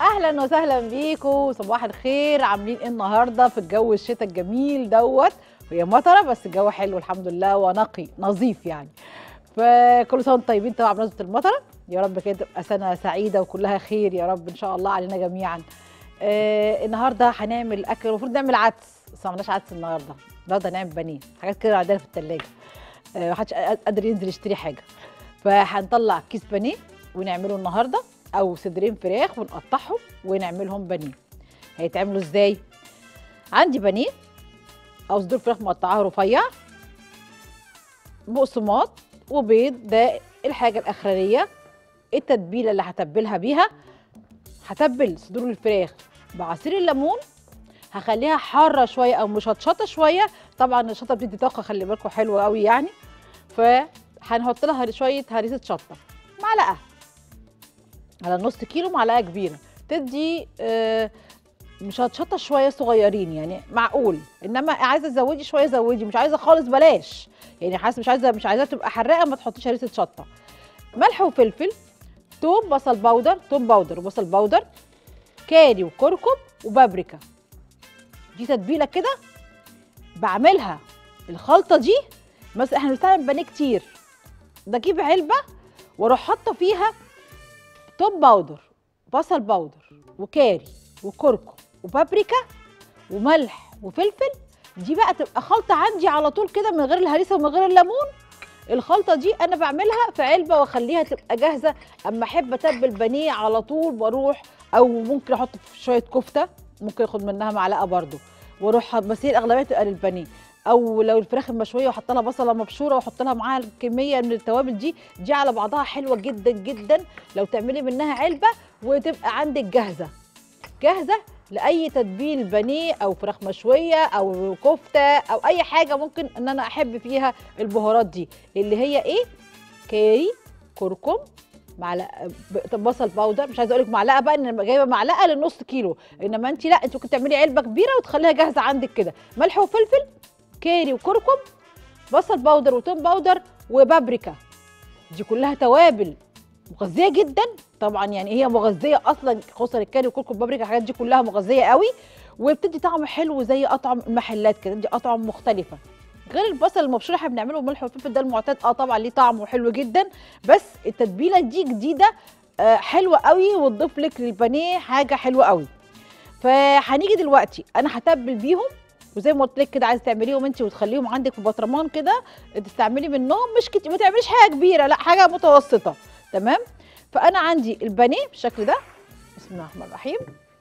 اهلا وسهلا بيكم صباح الخير عاملين ايه النهارده في الجو الشتاء الجميل دوت هي مطره بس الجو حلو الحمد لله ونقي نظيف يعني فكل سنه وانتم طيبين طبعا بمناسبه المطره يا رب كده تبقى سنه سعيده وكلها خير يا رب ان شاء الله علينا جميعا آه النهارده هنعمل اكل المفروض نعمل عدس بس ما عملناش عدس النهارده النهارده هنعمل بانيه حاجات كده عندنا في الثلاجه آه محدش قادر ينزل يشتري حاجه فهنطلع كيس بانيه ونعمله النهارده او صدرين فراخ ونقطعهم ونعملهم بانيه هيتعملوا ازاي عندي بانيه او صدور فراخ مقطعاها رفيع بقسماط وبيض ده الحاجه الاخرانيه التتبيله اللي هتبلها بيها هتبل صدور الفراخ بعصير الليمون هخليها حاره شويه او مشطشطه شويه طبعا الشطه بتدي طاقه خلي بالكم حلوه قوي يعني فهنحط لها شويه هريسه شطه معلقه على نص كيلو معلقه كبيره تدي آه مشطشطه شويه صغيرين يعني معقول انما عايزه تزودي شويه زودي مش عايزه خالص بلاش يعني حاسه مش عايزه مش عايزاها تبقى حراقه ما تحطيش هريسه شطه ملح وفلفل توم بصل باودر توم باودر وبصل باودر كاري وكركم وبابريكا دي تتبيله كده بعملها الخلطه دي مثلا احنا بنستعمل بانيه كتير بجيب علبه واروح حاطه فيها توم باودر بصل باودر وكاري وكركم وبابريكا وملح وفلفل دي بقى تبقى خلطه عندي على طول كده من غير الهريسه ومن غير الليمون الخلطه دي انا بعملها في علبه واخليها تبقى جاهزه اما احب اتبل بانيه على طول بروح او ممكن احط شويه كفته ممكن اخد منها معلقه برده واروح بس هي الاغلبيه تبقى للبانيه او لو الفراخ المشويه واحط لها بصله مبشوره واحط لها معاها كميه من التوابل دي دي على بعضها حلوه جدا جدا لو تعملي منها علبه وتبقى عندك جاهزه جاهزه لاي تتبيل بانيه او فراخ مشويه او كفته او اي حاجه ممكن ان انا احب فيها البهارات دي اللي هي ايه كاري كركم معلقه بصل باودر مش عايزه اقول لك معلقه بقى ان انا جايبه معلقه للنص كيلو انما انت لا انت ممكن تعملي علبه كبيره وتخليها جاهزه عندك كده ملح وفلفل كاري وكركم بصل باودر وتوم باودر وبابريكا دي كلها توابل مغذيه جدا طبعا يعني هي مغذيه اصلا خصوصا الكاري والكركم والبابريكا الحاجات دي كلها مغذيه قوي وبتدي طعم حلو زي اطعم المحلات كده دي اطعم مختلفه غير البصل المبشور احنا بنعمله بالملح والفلفل ده المعتاد اه طبعا ليه طعمه حلو جدا بس التتبيله دي جديده آه حلوه قوي وتضيف لك للبانيه حاجه حلوه قوي فهنيجي دلوقتي انا هتبل بيهم وزي ما قلت لك كده عايزه تعمليهم انت وتخليهم عندك في بطرمان كده تستعملي منهم مش كتير ما تعمليش حاجه كبيره لا حاجه متوسطه تمام فانا عندي البانيه بالشكل ده بسم الله الرحمن الرحيم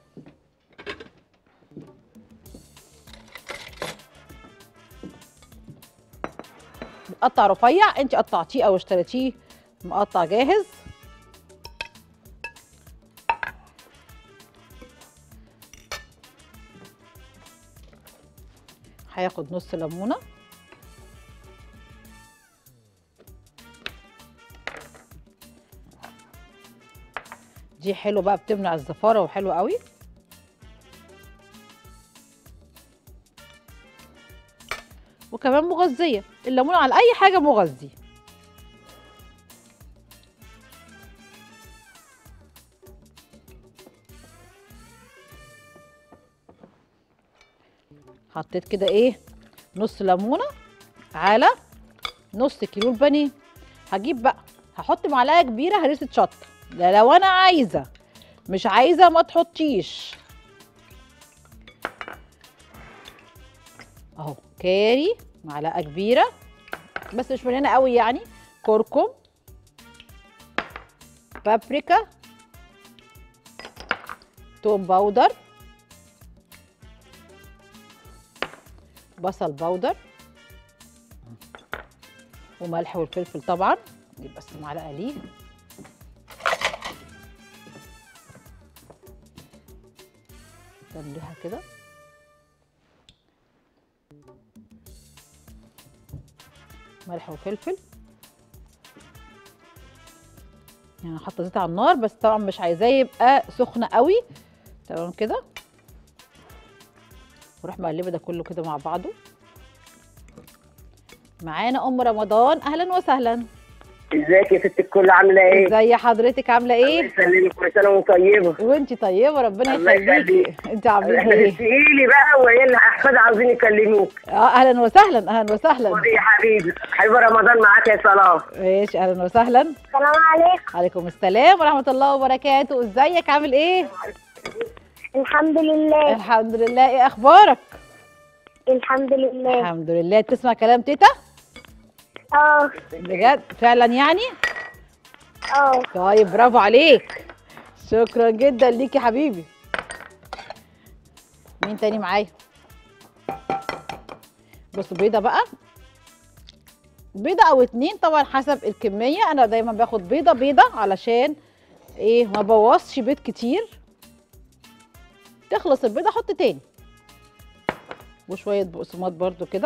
مقطع رفيع انت قطعتيه او اشتريتيه مقطع جاهز هياخد نص ليمونه دي حلوه بقى بتمنع الزفاره وحلوه قوي وكمان مغذيه الليمون على اي حاجه مغذي حطيت كده ايه نص ليمونه على نص كيلو البانيه هجيب بقى هحط معلقه كبيره هريسه شطه ده لو انا عايزه مش عايزه ما تحطيش اهو كاري معلقه كبيره بس مش مليانه قوي يعني كركم بابريكا توم باودر بصل باودر وملح والفلفل طبعا نجيب بس معلقه ليه نعملها كده ملح وفلفل يعني حاطه زيت على النار بس طبعا مش عايزاه يبقى سخنه قوي تمام كده واروح مقلبه ده كله كده مع بعضه معانا ام رمضان اهلا وسهلا ازيك يا ست الكل عامله ايه؟ ازي حضرتك عامله الله ايه يسلمك كل سنه وانت طيبه وانتي طيبه ربنا الله يخليكي يخليك. انت عامله احنا ايه بتسقيلي بقى وعيال احفاد عاوزين يكلموك اه اهلا وسهلا اهلا وسهلا خد يا حبيبي حبيبي رمضان معاك يا صلاح ماشي اهلا وسهلا السلام عليكم عليكم السلام ورحمه الله وبركاته ازيك عامل ايه الحمد لله الحمد لله ايه اخبارك الحمد لله الحمد لله تسمع كلام تيتا اه بجد فعلا يعني اه طيب برافو عليك شكرا جدا ليك يا حبيبي مين تاني معايا بصوا بيضه بقى بيضه او اتنين طبعا حسب الكميه انا دايما باخد بيضه بيضه علشان ايه ما بوظش بيض كتير تخلص البيضه احط تاني وشويه بقسماط برضو كده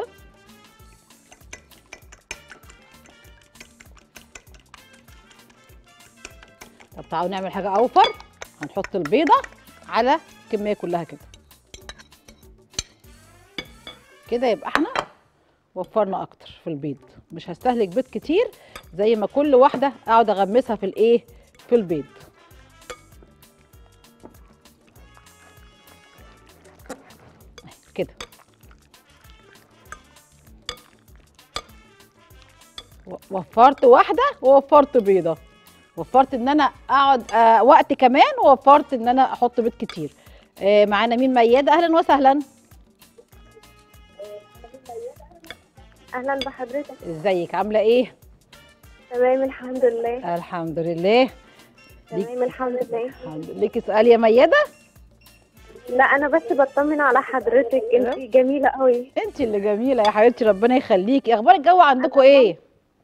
طب تعالوا نعمل حاجه اوفر هنحط البيضه على الكميه كلها كده كده يبقى احنا وفرنا اكتر في البيض مش هستهلك بيض كتير زي ما كل واحده اقعد اغمسها في الايه في البيض كده و- وفرت واحده ووفرت بيضه وفرت ان انا اقعد آه وقت كمان ووفرت ان انا احط بيض كتير آه معانا مين مياده اهلا وسهلا اهلا بحضرتك ازيك عامله ايه تمام الحمد لله الحمد لله ليك تمام الحمد لله الحمد لله ليكي سؤال يا مياده لا انا بس بطمن على حضرتك انت جميله قوي انت اللي جميله يا حبيبتي ربنا يخليكي اخبار الجو عندكم ايه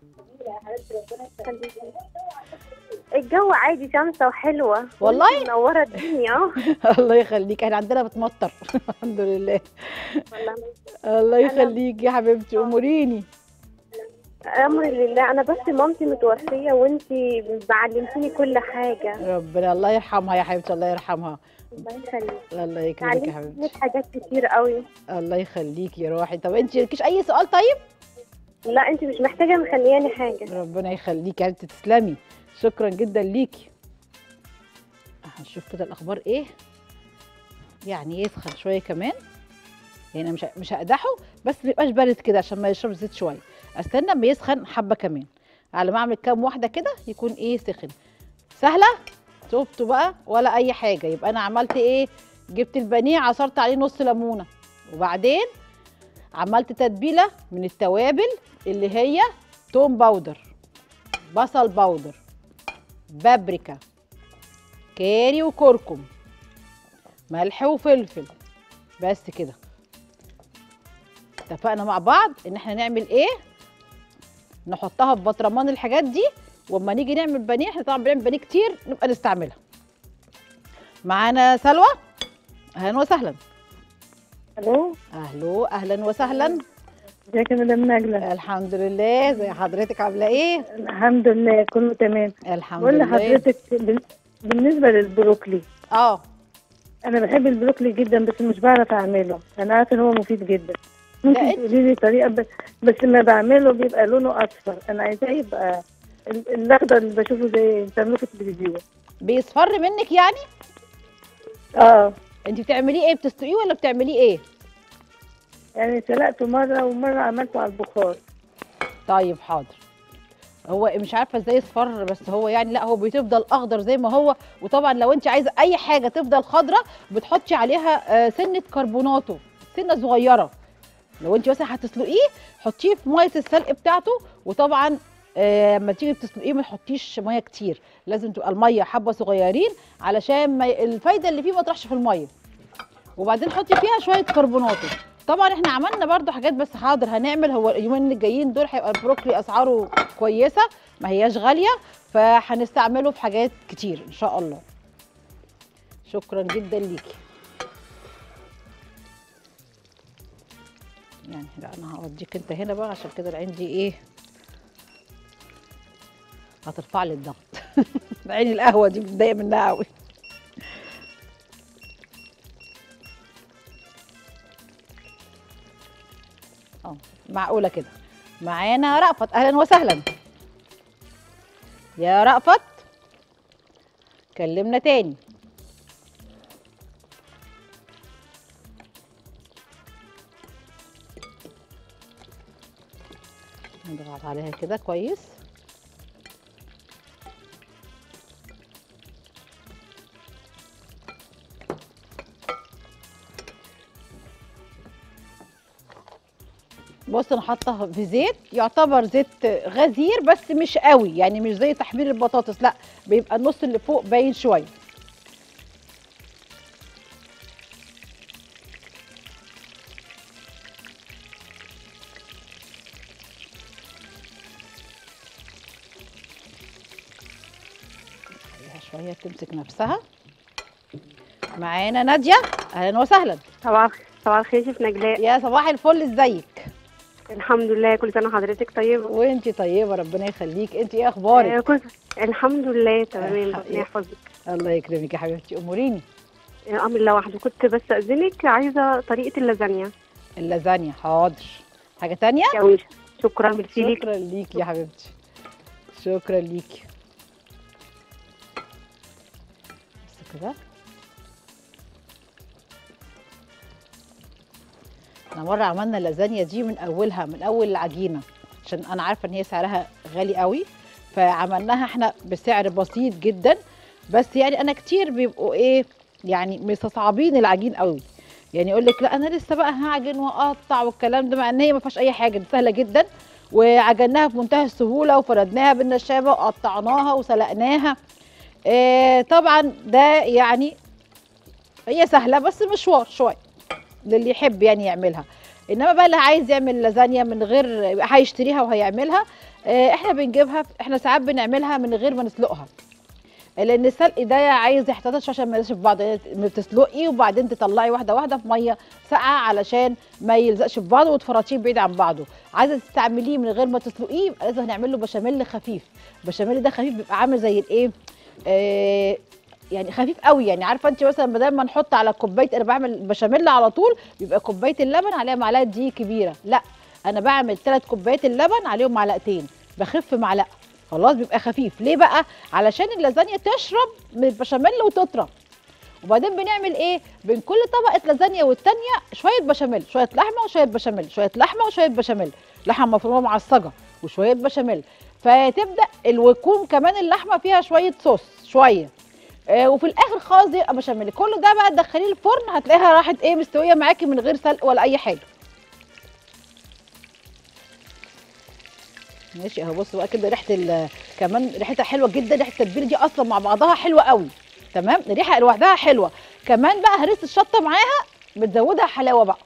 الجو عادي شمسة وحلوة والله؟ وانتي منورة الدنيا اه الله يخليك احنا عندنا بتمطر الحمد لله والله الله يخليك يا حبيبتي اموريني امر لله انا بس مامتي متوفية وانتي معلمتيني كل حاجة ربنا الله يرحمها يا حبيبتي الله يرحمها الله يخليك الله يكرمك يا علمتيني حبيبتي حاجات كتير قوي الله يخليك يا روحي طب انت لكيش اي سؤال طيب لا انت مش محتاجة مخلياني حاجة ربنا يخليك يا حبيبتي تسلمي شكرا جدا ليكي هنشوف كده الاخبار ايه يعني يسخن شويه كمان يعني أنا مش مش هقدحه بس ما يبقاش بارد كده عشان ما يشربش زيت شويه استنى اما يسخن حبه كمان على ما اعمل كام واحده كده يكون ايه سخن سهله شفتوا بقى ولا اي حاجه يبقى انا عملت ايه جبت البانيه عصرت عليه نص ليمونه وبعدين عملت تتبيله من التوابل اللي هي توم باودر بصل باودر بابريكا كاري وكركم ملح وفلفل بس كده اتفقنا مع بعض ان احنا نعمل ايه نحطها في بطرمان الحاجات دي واما نيجي نعمل بانيه احنا طبعا بنعمل بانيه كتير نبقى نستعملها معانا سلوى اهلا وسهلا الو اهلو اهلا وسهلا ازيك يا مدام نجلة الحمد لله زي حضرتك عامله ايه الحمد لله كله تمام الحمد بقول لله لحضرتك بال- بالنسبة للبروكلي اه انا بحب البروكلي جدا بس مش بعرف اعمله انا عارفه ان هو مفيد جدا ممكن إنت- تقولي لي طريقه بس بس لما بعمله بيبقى لونه اصفر انا عايزاه يبقى ال- الاخضر اللي بشوفه زي بتعملوه في التلفزيون بيصفر منك يعني اه انت بتعمليه ايه بتسلقيه ولا بتعمليه ايه يعني سلقته مره ومره عملته على البخار طيب حاضر هو مش عارفه ازاي يصفر بس هو يعني لا هو بتفضل اخضر زي ما هو وطبعا لو انت عايزه اي حاجه تفضل خضره بتحطي عليها آه، سنه كربوناتو سنه صغيره لو انت مثلا هتسلقيه حطيه في ميه السلق بتاعته وطبعا آه، لما تيجي بتسلقيه ما تحطيش ميه كتير لازم تبقى الميه حبه صغيرين علشان ما ي- الفايده اللي فيه ما تروحش في الميه وبعدين حطي فيها شويه كربوناتو طبعا احنا عملنا برضو حاجات بس حاضر هنعمل هو اليومين الجايين دول هيبقى البروكلي اسعاره كويسه ما هياش غاليه فهنستعمله في حاجات كتير ان شاء الله شكرا جدا ليكي يعني لا انا هوديك انت هنا بقى عشان كده العين دي ايه هترفع لي الضغط عين القهوه دي متضايقه منها قوي اه معقوله كده معانا رأفت اهلا وسهلا يا رأفت كلمنا تاني نضغط عليها كده كويس بص انا حاطه في زيت يعتبر زيت غزير بس مش قوي يعني مش زي تحمير البطاطس لا بيبقى النص اللي فوق باين شويه خليها شويه تمسك نفسها معانا ناديه اهلا وسهلا صباح صباح الخير شيف نجلاء يا صباح الفل ازيك الحمد لله كل سنه وحضرتك طيبه وانتي طيبه ربنا يخليك انتي ايه اخبارك آه، كل الحمد لله آه، تمام ربنا حقيقي. يحفظك الله يكرمك يا حبيبتي اموريني آه، امر الله وحده كنت بس اذنك عايزه طريقه اللازانيا اللازانيا حاضر حاجه تانية جميل شكرا ميرسي ليك شكرا ليكي يا حبيبتي شكرا ليكي بس كده احنا مره عملنا اللازانيا دي من اولها من اول العجينه عشان انا عارفه ان هي سعرها غالي قوي فعملناها احنا بسعر بسيط جدا بس يعني انا كتير بيبقوا ايه يعني مستصعبين العجين قوي يعني يقول لك لا انا لسه بقى هعجن واقطع والكلام ده مع ان هي ما فيهاش اي حاجه دي سهله جدا وعجناها بمنتهى السهوله وفردناها بالنشابه وقطعناها وسلقناها آه طبعا ده يعني هي سهله بس مشوار شويه للي يحب يعني يعملها انما بقى اللي عايز يعمل لازانيا من غير يبقى هيشتريها وهيعملها آه احنا بنجيبها احنا ساعات بنعملها من غير ما نسلقها لان السلق ده عايز احتياطات عشان ما يلزقش في بعض يعني بتسلقي وبعدين تطلعي واحده واحده في ميه ساقعه علشان ما يلزقش في بعضه وتفرطيه بعيد عن بعضه عايزه تستعمليه من غير ما تسلقيه يبقى لازم نعمل له بشاميل خفيف البشاميل ده خفيف بيبقى عامل زي الايه آه يعني خفيف قوي يعني عارفه انت مثلا بدل ما نحط على كوبايه انا بعمل بشاميل على طول بيبقى كوبايه اللبن عليها معلقه دقيق كبيره لا انا بعمل ثلاث كوبايات اللبن عليهم معلقتين بخف معلقه خلاص بيبقى خفيف ليه بقى علشان اللازانيا تشرب من البشاميل وتطرى وبعدين بنعمل ايه بين كل طبقه لازانيا والتانيه شويه بشاميل شويه لحمه وشويه بشاميل شويه لحمه وشويه بشاميل لحمه مفرومه معصجه وشويه بشاميل فتبدا ال- ويكون كمان اللحمه فيها شويه صوص شويه آه وفي الاخر خالص يبقى بشاميل كل ده بقى تدخليه الفرن هتلاقيها راحت ايه مستويه معاكي من غير سلق ولا اي حاجه ماشي اهو بصوا بقى كده ريحه ال- كمان ريحتها حلوه جدا ريحه التتبيله دي اصلا مع بعضها حلوه قوي تمام الريحه لوحدها حلوه كمان بقى هريسه الشطه معاها بتزودها حلاوه بقى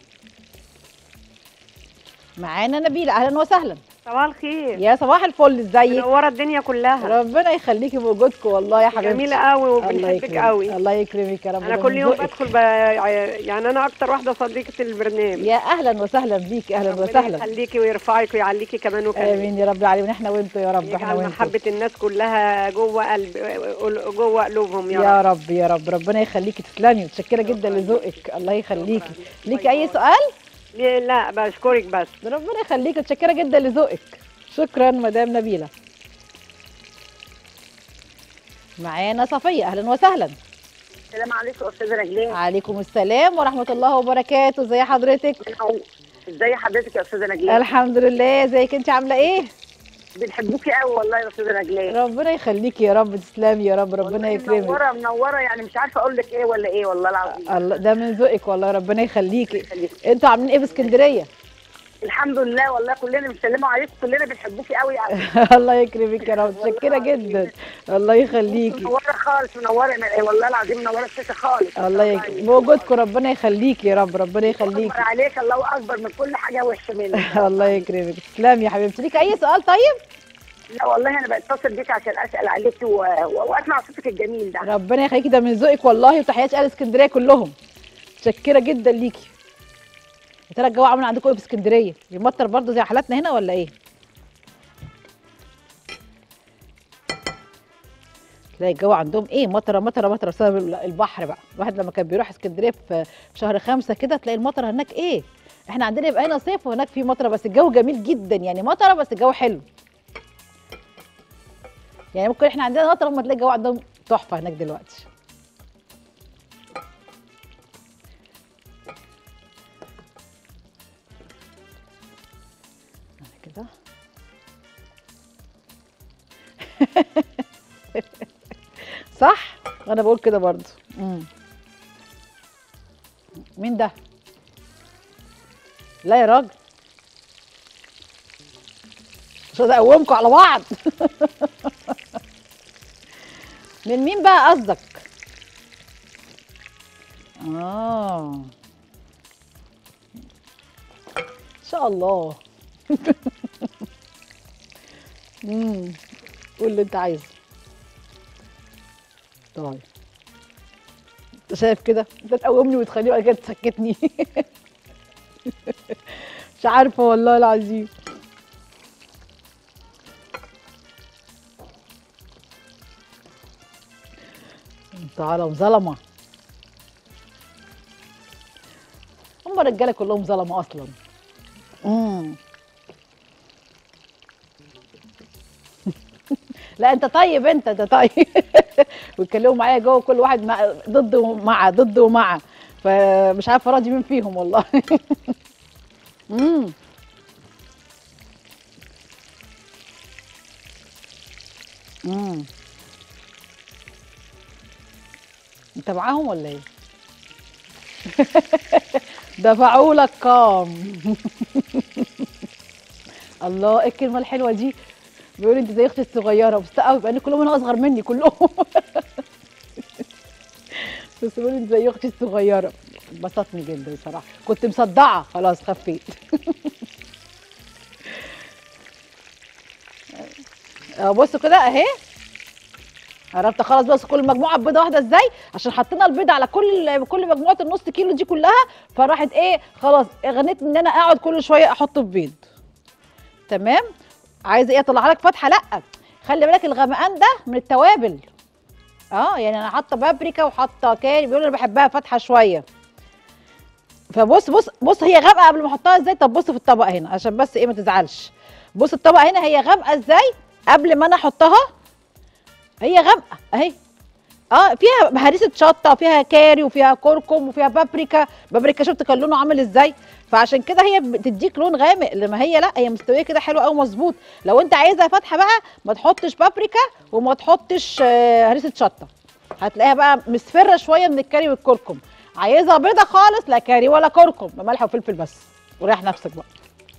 معانا نبيله اهلا وسهلا صباح الخير يا صباح الفل ازيك منوره الدنيا كلها ربنا يخليكي بوجودكم والله يا حبيبتي جميله قوي الله وبنحبك يكرمك قوي الله يكرمك يا رب انا ده كل من يوم ذوقك. بدخل ب... يعني انا اكتر واحده صديقه البرنامج يا اهلا وسهلا بيكي اهلا ربنا وسهلا يخليكي ويرفعك ويعليكي كمان وكمان امين يا رب العالمين احنا وانتوا يا رب احنا يجعل وانتوا محبه الناس كلها جوه قلب جوه قلوبهم يا, يا رب رب يا رب ربنا يخليكي تسلمي متشكره جدا لذوقك الله يخليكي ليكي اي سؤال ليه- لا بشكرك بس ربنا يخليكي متشكره جدا لذوقك شكرا مدام نبيله معانا صفيه اهلا وسهلا السلام عليكم استاذه نجلاء عليكم السلام ورحمه الله وبركاته ازي حضرتك ازي حضرتك يا استاذه نجلاء الحمد لله ازيك انت عامله ايه بنحبوكي قوي والله يا استاذه نجلاء ربنا يخليكي يا رب تسلمي يا رب ربنا والله يكرمك منوره منوره يعني مش عارفه اقول لك ايه ولا ايه والله العظيم الله ده من ذوقك والله ربنا يخليكي يخليكي. انتوا عاملين ايه في اسكندريه الحمد لله والله كلنا بنسلموا عليكم كلنا بنحبوكي قوي يعني الله يكرمك يا رب متشكره جدا الله يخليكي منوره خالص منوره والله العظيم منوره الشاشه خالص الله يكرمك بوجودكم ربنا يخليكي يا رب ربنا يخليكي اكبر عليك الله اكبر من كل حاجه وحشه منك الله يكرمك تسلمي يا حبيبتي ليك اي سؤال طيب لا والله انا بتصل بيك عشان اسال عليك و... و... واسمع صوتك الجميل ده ربنا يخليكي ده من ذوقك والله وتحيات اهل اسكندريه كلهم متشكره جدا ليكي يا ترى الجو عامل عندكم ايه في اسكندريه بيمطر برضه زي حالاتنا هنا ولا ايه تلاقي الجو عندهم ايه مطره مطره مطره بسبب ال- البحر بقى الواحد لما كان بيروح اسكندريه في في شهر خمسة كده تلاقي المطره هناك ايه احنا عندنا يبقى هنا صيف وهناك في مطره بس الجو جميل جدا يعني مطره بس الجو حلو يعني ممكن احنا عندنا نقطه هم تلاقي الجو عندهم تحفه هناك دلوقتي أنا كده صح انا بقول كده برضو مم. مين ده لا يا راجل مش عايزة اقومكم على بعض من مين بقى قصدك اه ان شاء الله امم قول اللي انت عايزه طيب انت شايف كده انت تقومني وتخليني بعد كده تسكتني مش عارفه والله العظيم انت عالم ظلمه هم الرجاله كلهم ظلمه اصلا امم لا انت طيب انت انت طيب ويتكلموا معايا جوه كل واحد مع ضد ومع ضد ومع فمش عارفه راضي مين فيهم والله امم امم انت معاهم ولا ايه دفعوا لك كام الله ايه الكلمه الحلوه دي بيقول انت زي اختي الصغيره بس قوي بان كلهم هنا اصغر مني كلهم بس بيقول انت زي اختي الصغيره انبسطني جدا بصراحه كنت مصدعه خلاص خفيت اه بصوا كده اهي عرفت خلاص بس كل مجموعه بيضه واحده ازاي عشان حطينا البيضه على كل كل مجموعه النص كيلو دي كلها فراحت ايه خلاص غنيت ان انا اقعد كل شويه احط بيض تمام عايزه ايه اطلع لك فتحه لا خلي بالك الغمقان ده من التوابل اه يعني انا حاطه بابريكا وحاطه كاري بيقولوا انا بحبها فاتحه شويه فبص بص بص هي غامقه قبل ما احطها ازاي طب بص في الطبق هنا عشان بس ايه ما تزعلش بص الطبق هنا هي غامقه ازاي قبل ما انا احطها هي غامقه اهي اه فيها هريسه شطه وفيها كاري وفيها كركم وفيها بابريكا بابريكا شفت كان لونه عامل ازاي فعشان كده هي بتديك لون غامق لما هي لا هي مستويه كده حلوه قوي مظبوط لو انت عايزها فاتحه بقى ما تحطش بابريكا وما تحطش آه، هريسه شطه هتلاقيها بقى مصفره شويه من الكاري والكركم عايزها بيضه خالص لا كاري ولا كركم بملح وفلفل بس وريح نفسك بقى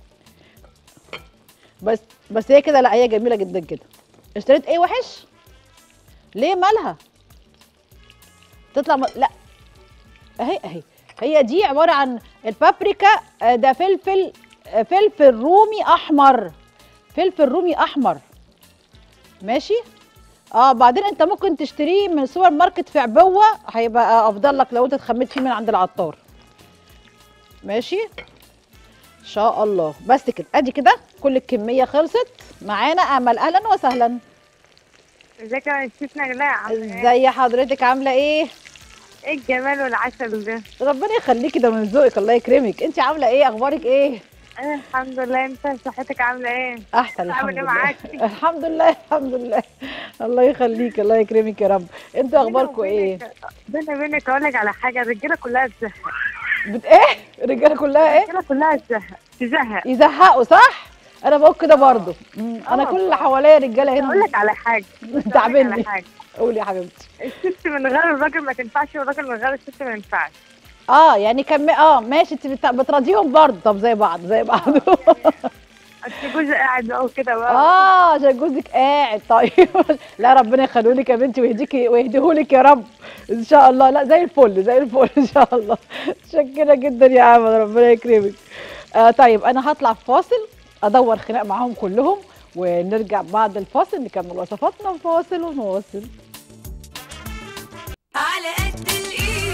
بس بس هي كده لا هي جميله جدا كده اشتريت ايه وحش ليه مالها تطلع م... لا اهي اهي هي دي عباره عن البابريكا آه، ده فلفل آه، فلفل رومي احمر فلفل رومي احمر ماشي اه بعدين انت ممكن تشتريه من السوبر ماركت في عبوه هيبقى افضل لك لو انت اتخميت فيه من عند العطار ماشي ان شاء الله بس كده ادي كده كل الكميه خلصت معانا امل اهلا وسهلا ازيك يا شيف نجلاء عامله ايه؟ ازي حضرتك عامله ايه ايه الجمال والعسل ده؟ ربنا يخليكي ده من ذوقك الله يكرمك انت عامله ايه اخبارك ايه انا الحمد لله انت صحتك عامله ايه؟ احسن الحمد عامل ايه لله معاكي؟ الحمد لله الحمد لله الله يخليك الله يكرمك يا رب انتوا اخباركم ايه بيني وبينك اقول لك على حاجه الرجاله كلها تزهق بت ايه الرجاله كلها ايه الرجاله كلها تزهق تزهق يزهقوا صح انا بقول كده برضه مم، انا آه، كل اللي صح. حواليا رجاله اقول هنا لك على حاجه أقول لك تعبني. على حاجه قولي يا حبيبتي الست من غير الراجل ما تنفعش والراجل من غير الست ما ينفعش اه يعني كم اه ماشي انت بت- بتراضيهم برضه طب زي بعض زي بعض اصل جوزي قاعد بقى وكده بقى اه عشان جوزك قاعد طيب لا ربنا يخليهولك يا بنتي ويهديكي ويهديهولك يا رب ان شاء الله لا زي الفل زي الفل ان شاء الله شكرا جدا يا امل ربنا يكرمك آه طيب انا هطلع في فاصل ادور خناق معاهم كلهم ونرجع بعد الفاصل نكمل وصفاتنا فاصل ونواصل على قد الايد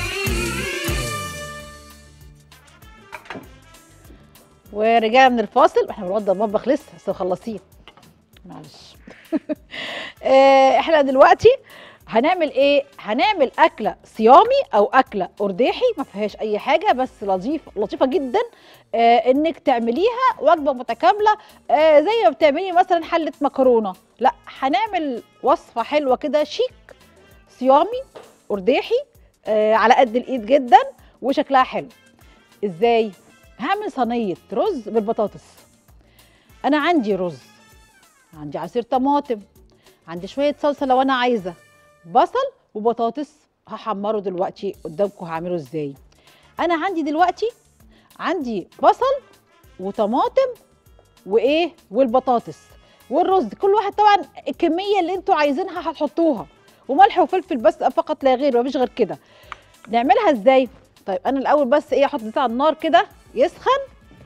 ورجعنا من الفاصل احنا بنوضب المطبخ لسه لسه مخلصين معلش آه، احنا دلوقتي هنعمل ايه هنعمل اكله صيامي او اكله ارداحي ما فيهاش اي حاجه بس لطيفه لطيفه جدا آه انك تعمليها وجبه متكامله آه زي ما بتعملي مثلا حله مكرونه لا هنعمل وصفه حلوه كده شيك صيامي ارداحي آه على قد الايد جدا وشكلها حلو ازاي هعمل صينيه رز بالبطاطس انا عندي رز عندي عصير طماطم عندي شويه صلصه لو انا عايزه بصل وبطاطس هحمره دلوقتي قدامكم هعمله ازاي انا عندي دلوقتي عندي بصل وطماطم وايه والبطاطس والرز كل واحد طبعا الكميه اللي انتوا عايزينها هتحطوها وملح وفلفل بس فقط لا غير مفيش غير كده نعملها ازاي طيب انا الاول بس ايه احط زيت على النار كده يسخن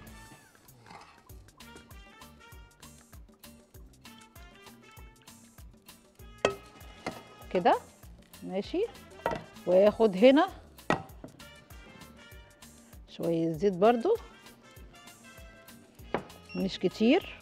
كده ماشي واخد هنا شويه زيت برضو مش كتير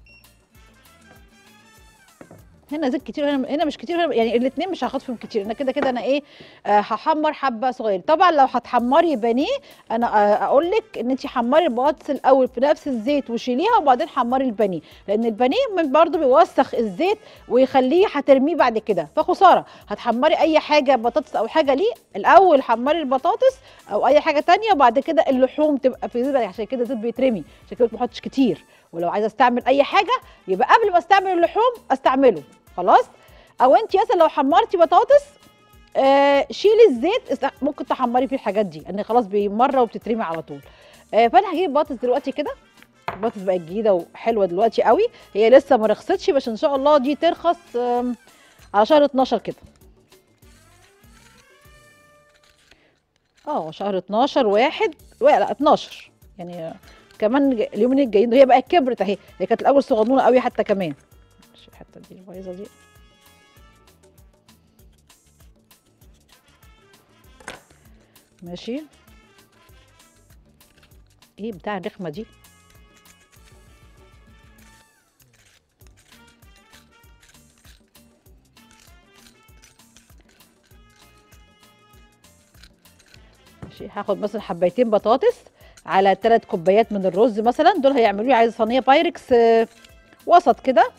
هنا زيت كتير هنا هنا مش كتير هنا يعني الاثنين مش هاخد فيهم كتير انا كده كده انا ايه آه هحمر حبه صغيره طبعا لو هتحمري بانيه انا آه اقول لك ان انت حمري البطاطس الاول في نفس الزيت وشيليها وبعدين حمري البانيه لان البانيه من برضه بيوسخ الزيت ويخليه هترميه بعد كده فخساره هتحمري اي حاجه بطاطس او حاجه ليه الاول حمري البطاطس او اي حاجه تانية وبعد كده اللحوم تبقى في زيت عشان كده الزيت بيترمي عشان كده ما بحطش كتير ولو عايزه استعمل اي حاجه يبقى قبل ما استعمل اللحوم استعمله خلاص او انت مثلا لو حمرتي بطاطس آه شيلي الزيت است- ممكن تحمري فيه الحاجات دي لان خلاص بمره وبتترمي على طول آه فانا هجيب بطاطس دلوقتي كده البطاطس بقت جديده وحلوه دلوقتي قوي هي لسه ما رخصتش بس ان شاء الله دي ترخص آم، على شهر 12 كده اه شهر 12 واحد لا 12 يعني آه، كمان ج- اليومين الجايين هي بقت كبرت اهي هي كانت الاول صغنونه قوي حتى كمان مش الحته دي البايظه دي ماشي ايه بتاع الرخمه دي ماشي هاخد مثلا حبايتين بطاطس على ثلاث كوبايات من الرز مثلا دول هيعملوا لي عايزه صينيه بايركس آه، وسط كده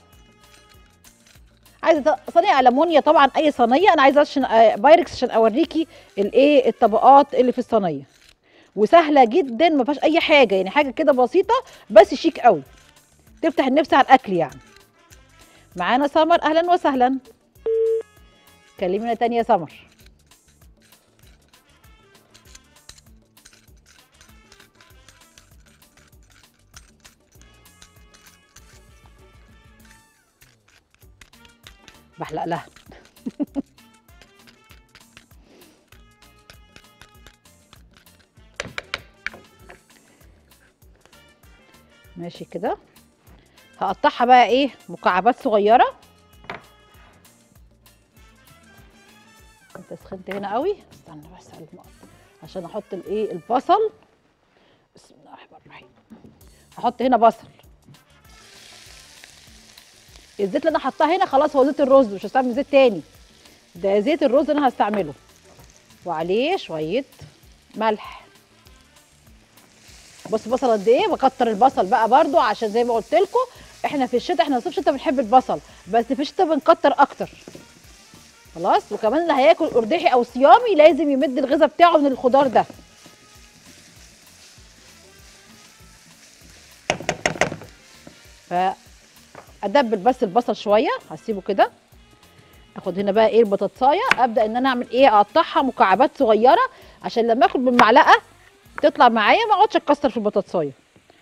عايزه ط- صينيه المونيا طبعا اي صينيه انا عايزه عشان آه، بايركس عشان اوريكي الايه الطبقات اللي في الصينيه وسهله جدا ما فيهاش اي حاجه يعني حاجه كده بسيطه بس شيك قوي تفتح النفس على الاكل يعني معانا سمر اهلا وسهلا كلمينا تاني يا سمر بحلق لها ماشي كده هقطعها بقى ايه مكعبات صغيره انت سخنت هنا قوي استنى بس على الم- عشان احط الايه البصل بسم الله الرحمن الرحيم هحط هنا بصل الزيت اللي انا حطاه هنا خلاص هو زيت الرز مش هستعمل زيت تاني ده زيت الرز اللي انا هستعمله وعليه شويه ملح بص بصل قد ايه بكتر البصل بقى برضو عشان زي ما قلت لكم احنا في الشتاء احنا في الشتاء بنحب البصل بس في الشتاء بنكتر اكتر خلاص وكمان اللي هياكل قرداحي او صيامي لازم يمد الغذاء بتاعه من الخضار ده فادبل بس البصل شويه هسيبه كده اخد هنا بقى ايه البطاطسايه ابدا ان انا اعمل ايه اقطعها مكعبات صغيره عشان لما اخد بالمعلقه تطلع معايا ما اقعدش اكسر في البطاطسايه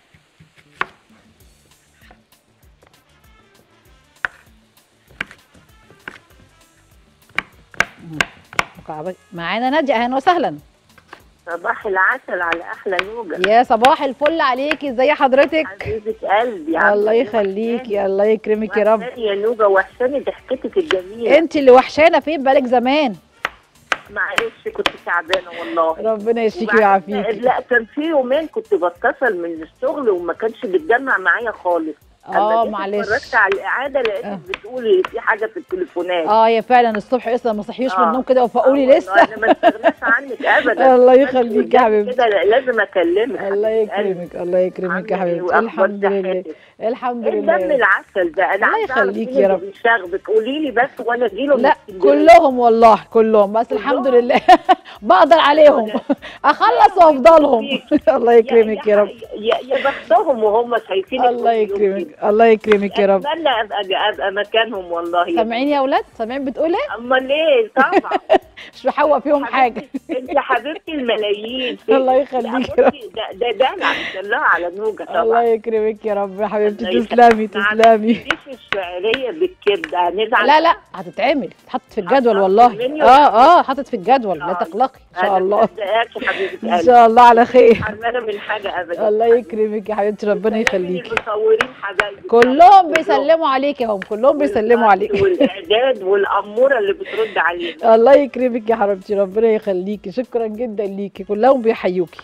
مم. مكعبات معانا ناديه اهلا وسهلا صباح العسل على احلى نوجه يا صباح الفل عليكي ازي حضرتك عزيزة قلبي عاملة الله إيه؟ يخليكي الله يكرمك يا رب وحشاني يا نوجه وحشاني ضحكتك الجميله انت اللي وحشانه فين بقالك زمان معلش كنت تعبانه والله ربنا يشفيكي وبعدين- ويعافيكي لا كان في يومين كنت بتصل من الشغل وما كانش بيتجمع معايا خالص اه جيت معلش اتفرجت على الاعاده لقيتك آه. بتقولي في حاجه في التليفونات اه يا فعلا الصبح لسه ما صحيوش من آه. النوم كده وفقوا لي آه والله لسه انا ما استغناش عنك ابدا الله يخليك يا حبيبتي. كده لازم اكلمك الله حبيبة قلبي. يكرمك الله يكرمك يا عاملة إيه حبيبتي وأخبار الحمد لله صحتك؟ الحمد ايه الدم لله العسل ده انا الله عايزه اعرف يخليك مين يا اللي رب. بيشاغبك قولي لي بس وانا اجي له لا كلهم والله كلهم بس الحمد كلهم؟ لله بقدر عليهم اخلص وافضلهم الله يكرمك يا رب يا, يا بختهم وهم شايفينك الله كل يوم يكرمك الله يكرمك يا كده. رب اتمنى ابقى ابقى مكانهم والله يا سامعين يا اولاد سامعين بتقول ايه امال ايه طبعا مش بحوق فيهم حاجه انت حبيبتي الملايين الله يخليك يا رب. بصي، ده ده دلع دلع على نوجه الله طبعا يكرمك يا رب يا حبيبتي الله تسلمي يخليك. ما تسلمي عملتيش الشعريه بالكبده هنزعل لا لا هتتعمل تحط في الجدول هتحط والله المنيو؟ اه اه حاطط في الجدول لا آه. تقلقي ان شاء أنا الله مصدقاكي يا حبيبه ان قلبي شاء الله على خير حرمانه من حاجه ابدا الله يكرمك يا حبيبتي ربنا يخليكي المصورين حبايبي كلهم بيسلموا عليك يا هم كلهم بيسلموا عليك والاعداد والاموره اللي بترد علينا الله يكرمك يا حبيبتي ربنا يخليكي شكرا جدا ليكي كلهم بيحيوكي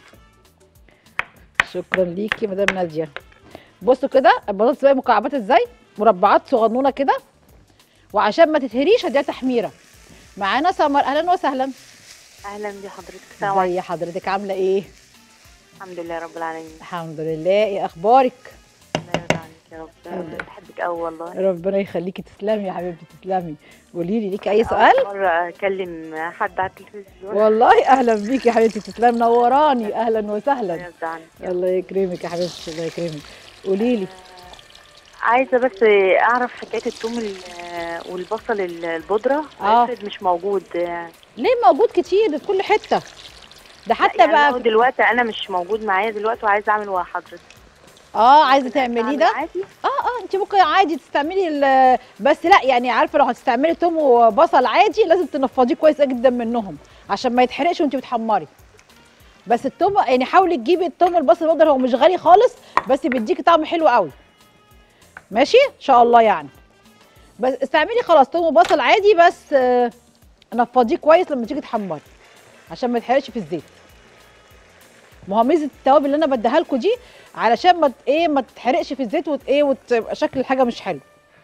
شكرا ليكي مدام ناديه بصوا كده البطاطس بقى مكعبات ازاي مربعات صغنونه كده وعشان ما تتهريش هديها تحميره معانا سمر اهلا وسهلا اهلا بحضرتك السلام عليكم ازي حضرتك عامله ايه الحمد لله رب العالمين الحمد لله ايه اخبارك الله يرضى عنك يا رب بحبك قوي والله ربنا يخليكي تسلمي يا حبيبتي تسلمي قولي لي ليكي اي سؤال أول مرة أكلم حد على التلفزيون والله اهلا بيكي يا حبيبتي تسلمي نوراني اهلا الله وسهلا يرضى عنك يا رب. الله يكرمك يا حبيبتي الله يكرمك قولي لي عايزة بس أعرف حكاية الثوم ال- والبصل ال- البودرة آه. افرض مش موجود ليه موجود كتير في كل حته ده حتى يعني هو بقى دلوقتي أنا مش موجود معايا دلوقتي وعايزة أعمل مع حضرتك اه عايزه ممكن تعمليه أعمل ده عادي اه اه انت ممكن عادي تستعملي ال- بس لا يعني عارفه لو هتستعملي توم وبصل عادي لازم تنفضيه كويس جدا منهم عشان ما يتحرقش وانت بتحمري بس التوم يعني حاولي تجيبي التوم البصل البودر هو مش غالي خالص بس بيديكي طعم حلو قوي ماشي ان شاء الله يعني بس استعملي خلاص توم وبصل عادي بس آه، نفضيه كويس لما تيجي تحمري عشان ما يتحرقش في الزيت ما هو ميزه التوابل اللي انا بديها لكم دي علشان ما ت- ايه ما تتحرقش في الزيت وت ايه وتبقى شكل الحاجه مش حلو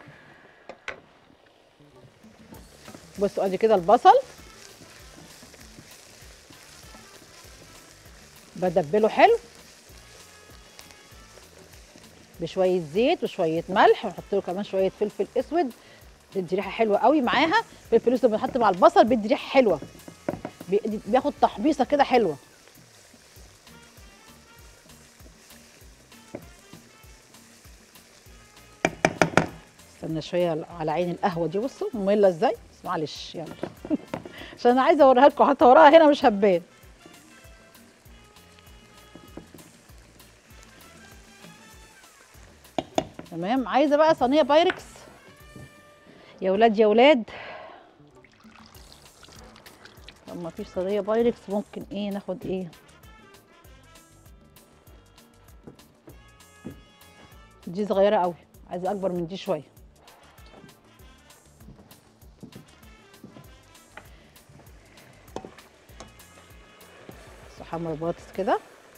بصوا ادي كده البصل بدبله حلو بشويه زيت وشويه ملح ونحط له كمان شويه فلفل اسود بيدي ريحه حلوه قوي معاها فلفل اسود بنحط مع البصل بيدي ريحه حلوه بي- بياخد تحبيصه كده حلوه استنى شويه على عين القهوه دي بصوا ممله ازاي بس معلش يلا عشان انا عايزه اوريها لكم حتى وراها هنا مش هبان تمام عايزه بقى صينيه بايركس يا ولاد يا ولاد لو ما فيش صينيه بايركس ممكن ايه ناخد ايه دي صغيره قوي عايزه اكبر من دي شويه بس احمر البطاطس كده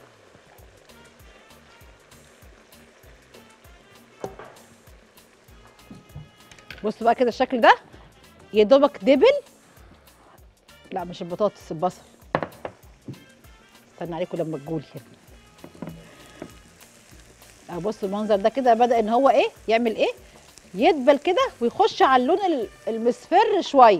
بصوا بقى كده الشكل ده يا دوبك دبل لا مش البطاطس البصل استنى عليكم لما تجولي هنا اهو بصوا المنظر ده كده بدا ان هو ايه يعمل ايه يدبل كده ويخش على اللون ال- المصفر شويه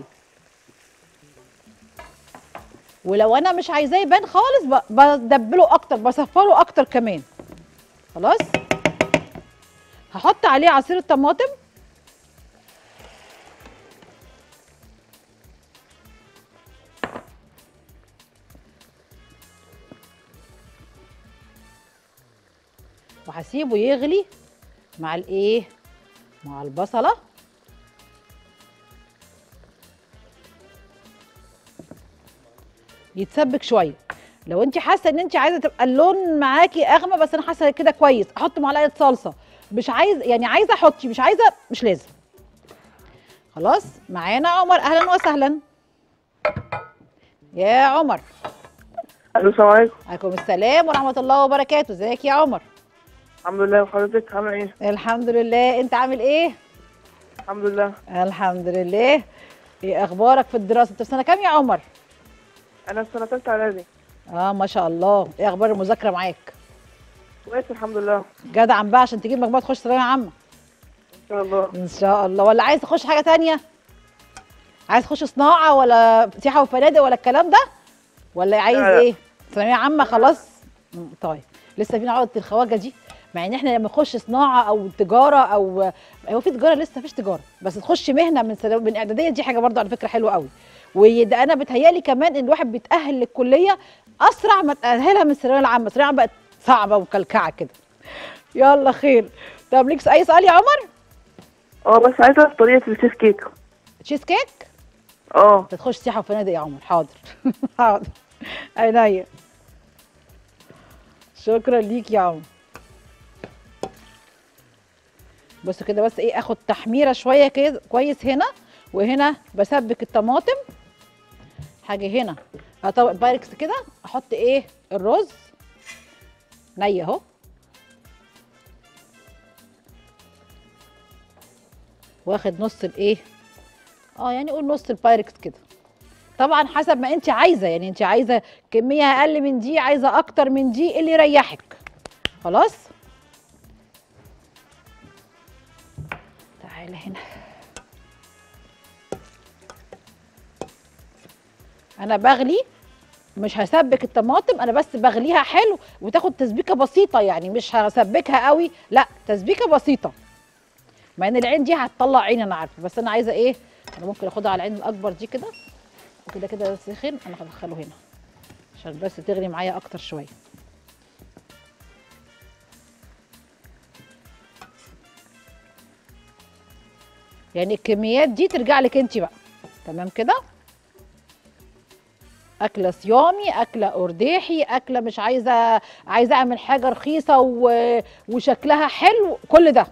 ولو انا مش عايزاه يبان خالص ب- بدبله اكتر بصفره اكتر كمان خلاص هحط عليه عصير الطماطم وهسيبه يغلي مع الايه مع البصله يتسبك شويه لو انت حاسه ان انت عايزه تبقى اللون معاكي اغمى بس انا حاسه كده كويس احط معلقه صلصه مش عايز يعني عايزه احطي مش عايزه مش لازم خلاص معانا عمر اهلا وسهلا يا عمر الو السلام عليكم عليكم السلام ورحمه الله وبركاته ازيك يا عمر الحمد لله وحضرتك عامله ايه الحمد لله انت عامل ايه الحمد لله الحمد لله ايه اخبارك في الدراسه انت في سنه كام يا عمر انا في سنه ثالثه اعدادي اه ما شاء الله ايه اخبار المذاكره معاك كويس الحمد لله جدع بقى عشان تجيب مجموعه تخش ثانويه عامه ان شاء الله ان شاء الله ولا عايز تخش حاجه تانية عايز تخش صناعه ولا سياحه وفنادق ولا الكلام ده ولا عايز لا، لا. ايه ثانويه عامه خلاص مم، طيب لسه فينا عقده الخواجه دي مع ان احنا لما نخش صناعه او تجاره او هو في تجاره لسه مفيش تجاره بس تخش مهنه من سنة من اعداديه دي حاجه برضو على فكره حلوه قوي وده انا بتهيالي كمان ان الواحد بيتاهل للكليه اسرع ما تاهلها من الثانويه العامه الثانويه العامه بقت صعبه وكلكعه كده يلا خير طب ليك اي سؤال يا عمر اه بس عايزه اعرف طريقه التشيز كيك تشيز كيك اه انت تخش سياحه وفنادق يا عمر حاضر حاضر عينيا شكرا ليك يا عمر بص كده بس ايه اخد تحميره شويه كده كويس هنا وهنا بسبك الطماطم حاجه هنا هطبق بايركس كده احط ايه الرز ني اهو واخد نص الايه اه يعني قول نص البايركس كده طبعا حسب ما انت عايزه يعني انت عايزه كميه اقل من دي عايزه اكتر من دي اللي يريحك خلاص تعالى هنا انا بغلي مش هسبك الطماطم انا بس بغليها حلو وتاخد تسبيكه بسيطه يعني مش هسبكها قوي لا تسبيكه بسيطه مع ان العين دي هتطلع عين انا عارفه بس انا عايزه ايه انا ممكن اخدها على العين الاكبر دي كده وكده كده سخن انا هدخله هنا عشان بس تغلي معايا اكتر شويه يعني الكميات دي ترجع لك انت بقى تمام كده اكله صيامي اكله ارداحي اكله مش عايزه عايزه اعمل حاجه رخيصه و... وشكلها حلو كل ده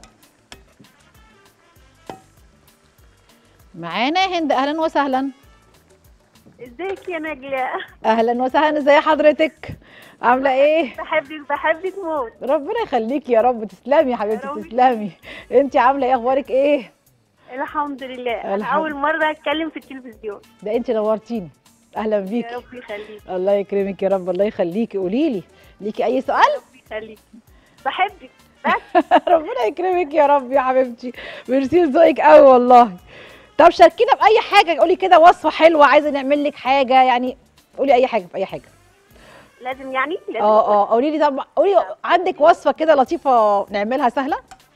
معانا يا هند اهلا وسهلا ازيك يا نجلاء اهلا وسهلا ازي حضرتك عامله ايه بحبك بحبك موت ربنا يخليكي يا رب تسلمي يا حبيبتي رب. تسلمي انت عامله ايه اخبارك ايه الحمد لله انا الحمد. اول مره اتكلم في التلفزيون ده انت نورتيني اهلا يا بيكي رب يخليك الله يكرمك يا رب الله يخليكي قولي لي ليكي اي سؤال يخليك بحبك بس ربنا يكرمك يا رب يا حبيبتي ميرسي لذوقك قوي والله طب شاركينا باي حاجه قولي كده وصفه حلوه عايزه نعمل لك حاجه يعني قولي اي حاجه في اي حاجه لازم يعني لازم اه اه قولي لي طب قولي عندك وصفه كده لطيفه نعملها سهله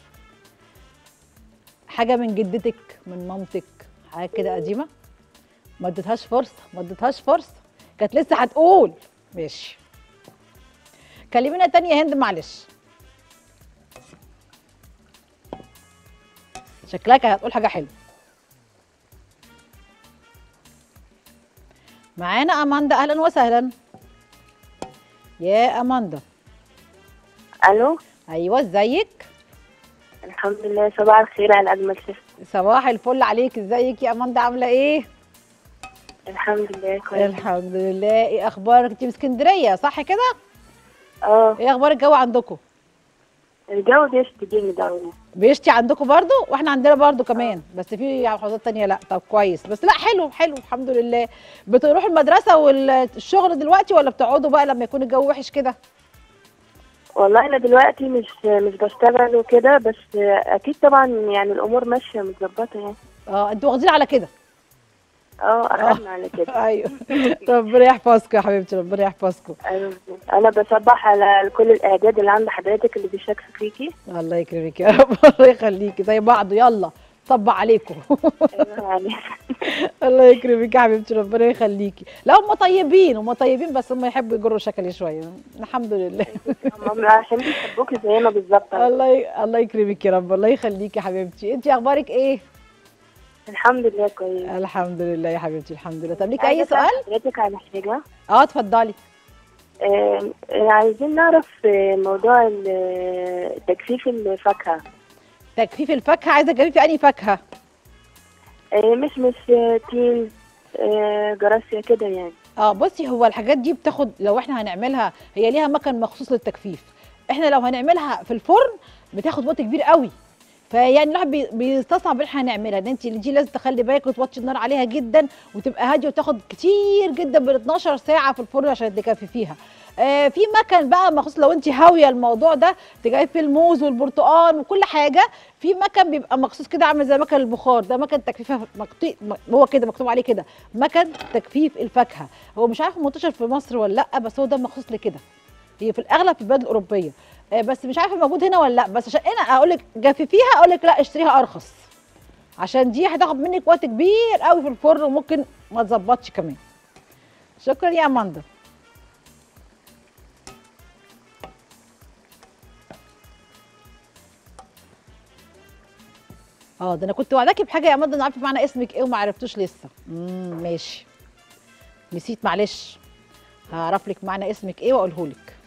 حاجه من جدتك من مامتك حاجه كده قديمه ما اديتهاش فرصه ما اديتهاش فرصه كانت لسه هتقول ماشي كلمينا تاني يا هند معلش شكلها كانت هتقول حاجه حلوه معانا اماندا اهلا وسهلا يا اماندا الو ايوه ازيك الحمد لله صباح الخير على اجمل شيف صباح الفل عليك ازيك يا اماندا عامله ايه الحمد لله كويس الحمد لله ايه اخبارك انت في اسكندريه صح كده اه ايه اخبار الجو عندكم الجو بيشتي جامد اوي بيشتي عندكم برضو واحنا عندنا برضو كمان بس في محافظات تانية لا طب كويس بس لا حلو حلو الحمد لله بتروحوا المدرسه والشغل دلوقتي ولا بتقعدوا بقى لما يكون الجو وحش كده والله انا دلوقتي مش مش بشتغل وكده بس اكيد طبعا يعني الامور ماشيه متظبطه يعني اه انتوا واخدين على كده اه اخدنا على كده ايوه ربنا يحفظكم يا حبيبتي ربنا يحفظكم أيوة. انا بصبح على كل الاعداد اللي عند حضرتك اللي بيشاركوا فيكي الله يكرمك يا رب الله يخليكي زي بعض يلا طبق عليكم أيوة يعني الله يكرمك يا حبيبتي ربنا يخليكي لا هم طيبين هم طيبين بس هم يحبوا يجروا شكلي شويه الحمد لله هم عشان بيحبوكي زينا بالظبط الله ي... الله يكرمك يا رب الله يخليكي يا حبيبتي انت اخبارك ايه الحمد لله كويس الحمد لله يا حبيبتي الحمد لله طب ليك اي عايزة أسأل سؤال حضرتك على حاجه اه اتفضلي آه، آه، عايزين نعرف آه، موضوع ال- تجفيف الفاكهه تجفيف الفاكهه عايزه تجفيفي انهي فاكهه آه، مش مش آه، تين آه، جراسيا كده يعني اه بصي هو الحاجات دي بتاخد لو احنا هنعملها هي ليها مكان مخصوص للتجفيف احنا لو هنعملها في الفرن بتاخد وقت كبير قوي فيعني الواحد بي- بيستصعب ان احنا نعملها ان انت دي لازم تخلي بالك وتوطي النار عليها جدا وتبقى هاديه وتاخد كتير جدا بال 12 ساعه في الفرن عشان تكففيها آه في مكن بقى مخصوص لو انت هاويه الموضوع ده تجيب فيه الموز والبرتقال وكل حاجه في مكن بيبقى مخصوص كده عامل زي مكن البخار ده مكن تجفيف مكتي... هو كده مكتوب عليه كده مكن تجفيف الفاكهه هو مش عارف منتشر في مصر ولا لا بس هو ده مخصوص لكده هي في الاغلب في البلاد الاوروبيه آه، بس مش عارفه موجود هنا ولا لا بس عشان انا اقول لك جففيها اقول لك لا اشتريها ارخص عشان دي هتاخد منك وقت كبير قوي في الفرن وممكن ما تظبطش كمان شكرا يا اماندا اه ده انا كنت وعداكي بحاجه يا اماندا انا عارفه معنى اسمك ايه وما عرفتوش لسه امم ماشي نسيت معلش هعرف لك معنى اسمك ايه واقوله لك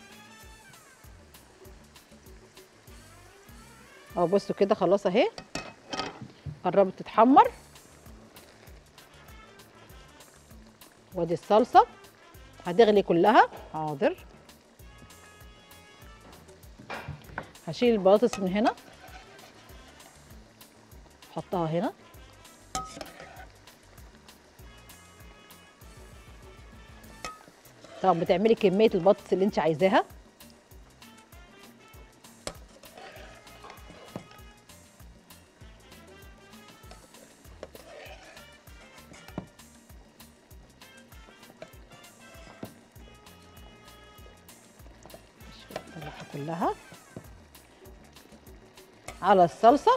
اه بصوا كده خلاص اهي قربت تتحمر وادي الصلصه هتغلي كلها حاضر هشيل البطاطس من هنا احطها هنا طبعا بتعملي كميه البطاطس اللي انت عايزاها نطلعها كلها على الصلصه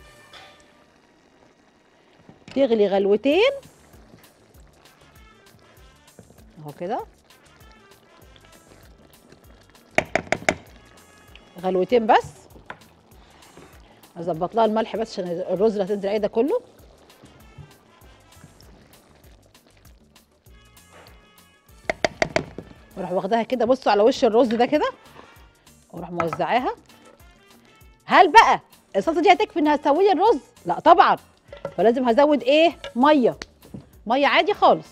تغلي غلوتين اهو كده غلوتين بس اظبط لها الملح بس عشان الرز اللي هتنزل عليه ده كله واروح واخداها كده بصوا على وش الرز ده كده واروح موزعاها هل بقى الصلصه دي هتكفي انها تسوي لي الرز لا طبعا فلازم هزود ايه ميه ميه عادي خالص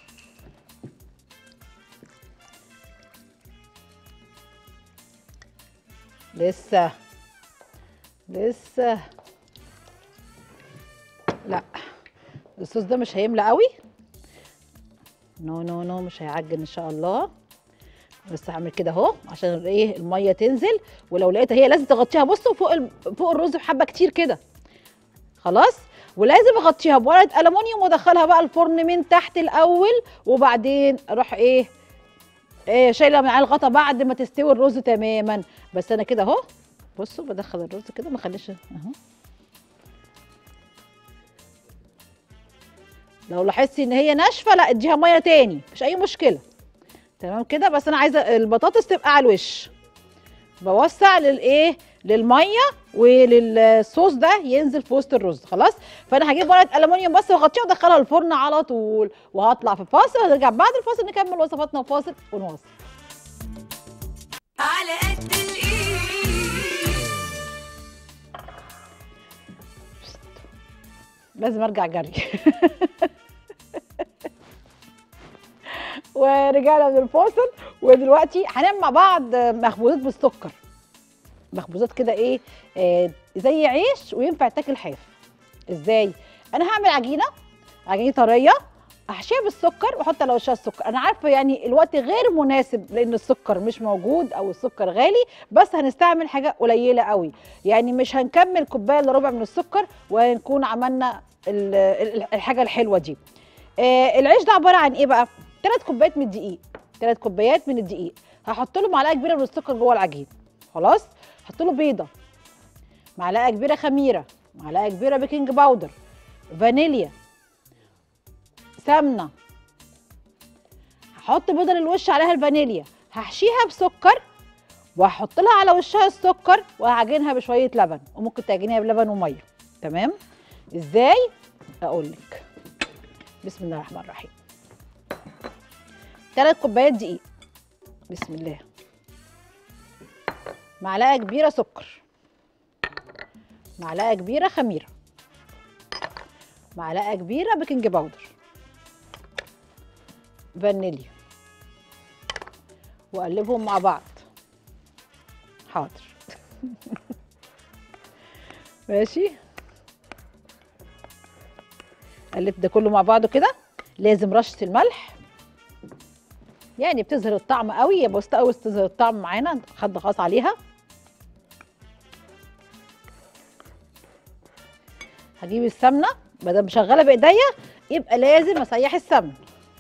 لسه لسه لا الصوص ده مش هيملى قوي نو نو نو مش هيعجن ان شاء الله بس هعمل كده اهو عشان ايه الميه تنزل ولو لقيتها هي لازم تغطيها بصوا فوق ال- فوق الرز بحبه كتير كده خلاص ولازم اغطيها بورقه الومنيوم وادخلها بقى الفرن من تحت الاول وبعدين اروح ايه ايه شايله من على الغطا بعد ما تستوي الرز تماما بس انا كده اهو بصوا بدخل الرز كده ما اخليش اهو لو لاحظتي ان هي ناشفه لا اديها ميه تاني مفيش اي مشكله تمام كده بس انا عايزه البطاطس تبقى على الوش بوسع للايه للميه وللصوص ده ينزل في وسط الرز خلاص فانا هجيب ورقه الومنيوم بس واغطيها وادخلها الفرن على طول وهطلع في فاصل ونرجع بعد الفاصل نكمل وصفاتنا وفاصل ونواصل على قد الايد لازم ارجع جري ورجعنا من الفاصل ودلوقتي هنعمل مع بعض مخبوزات بالسكر مخبوزات كده ايه آه زي عيش وينفع تاكل حاف ازاي انا هعمل عجينه عجينه طريه احشيها بالسكر واحط على وشها السكر انا عارفه يعني الوقت غير مناسب لان السكر مش موجود او السكر غالي بس هنستعمل حاجه قليله قوي يعني مش هنكمل كوبايه الا ربع من السكر وهنكون عملنا ال- ال- الحاجه الحلوه دي آه العيش ده عباره عن ايه بقى ثلاث كوبايات من الدقيق ثلاث كوبايات من الدقيق هحط له معلقه كبيره من السكر جوه العجين خلاص هحط له بيضه معلقه كبيره خميره معلقه كبيره بيكنج باودر فانيليا سمنه هحط بيضه للوش عليها الفانيليا هحشيها بسكر وهحط لها على وشها السكر وهعجنها بشويه لبن وممكن تعجنيها بلبن وميه تمام ازاي اقول لك بسم الله الرحمن الرحيم ثلاث كوبايات دقيق بسم الله معلقه كبيره سكر معلقه كبيره خميره معلقه كبيره بيكنج باودر فانيليا واقلبهم مع بعض حاضر ماشي قلبت ده كله مع بعضه كده لازم رشه الملح يعني بتظهر الطعم قوي يا بسيطه قوي تظهر الطعم معانا خد خلاص عليها هجيب السمنه ما دام شغاله بايديا يبقى لازم اسيح السمن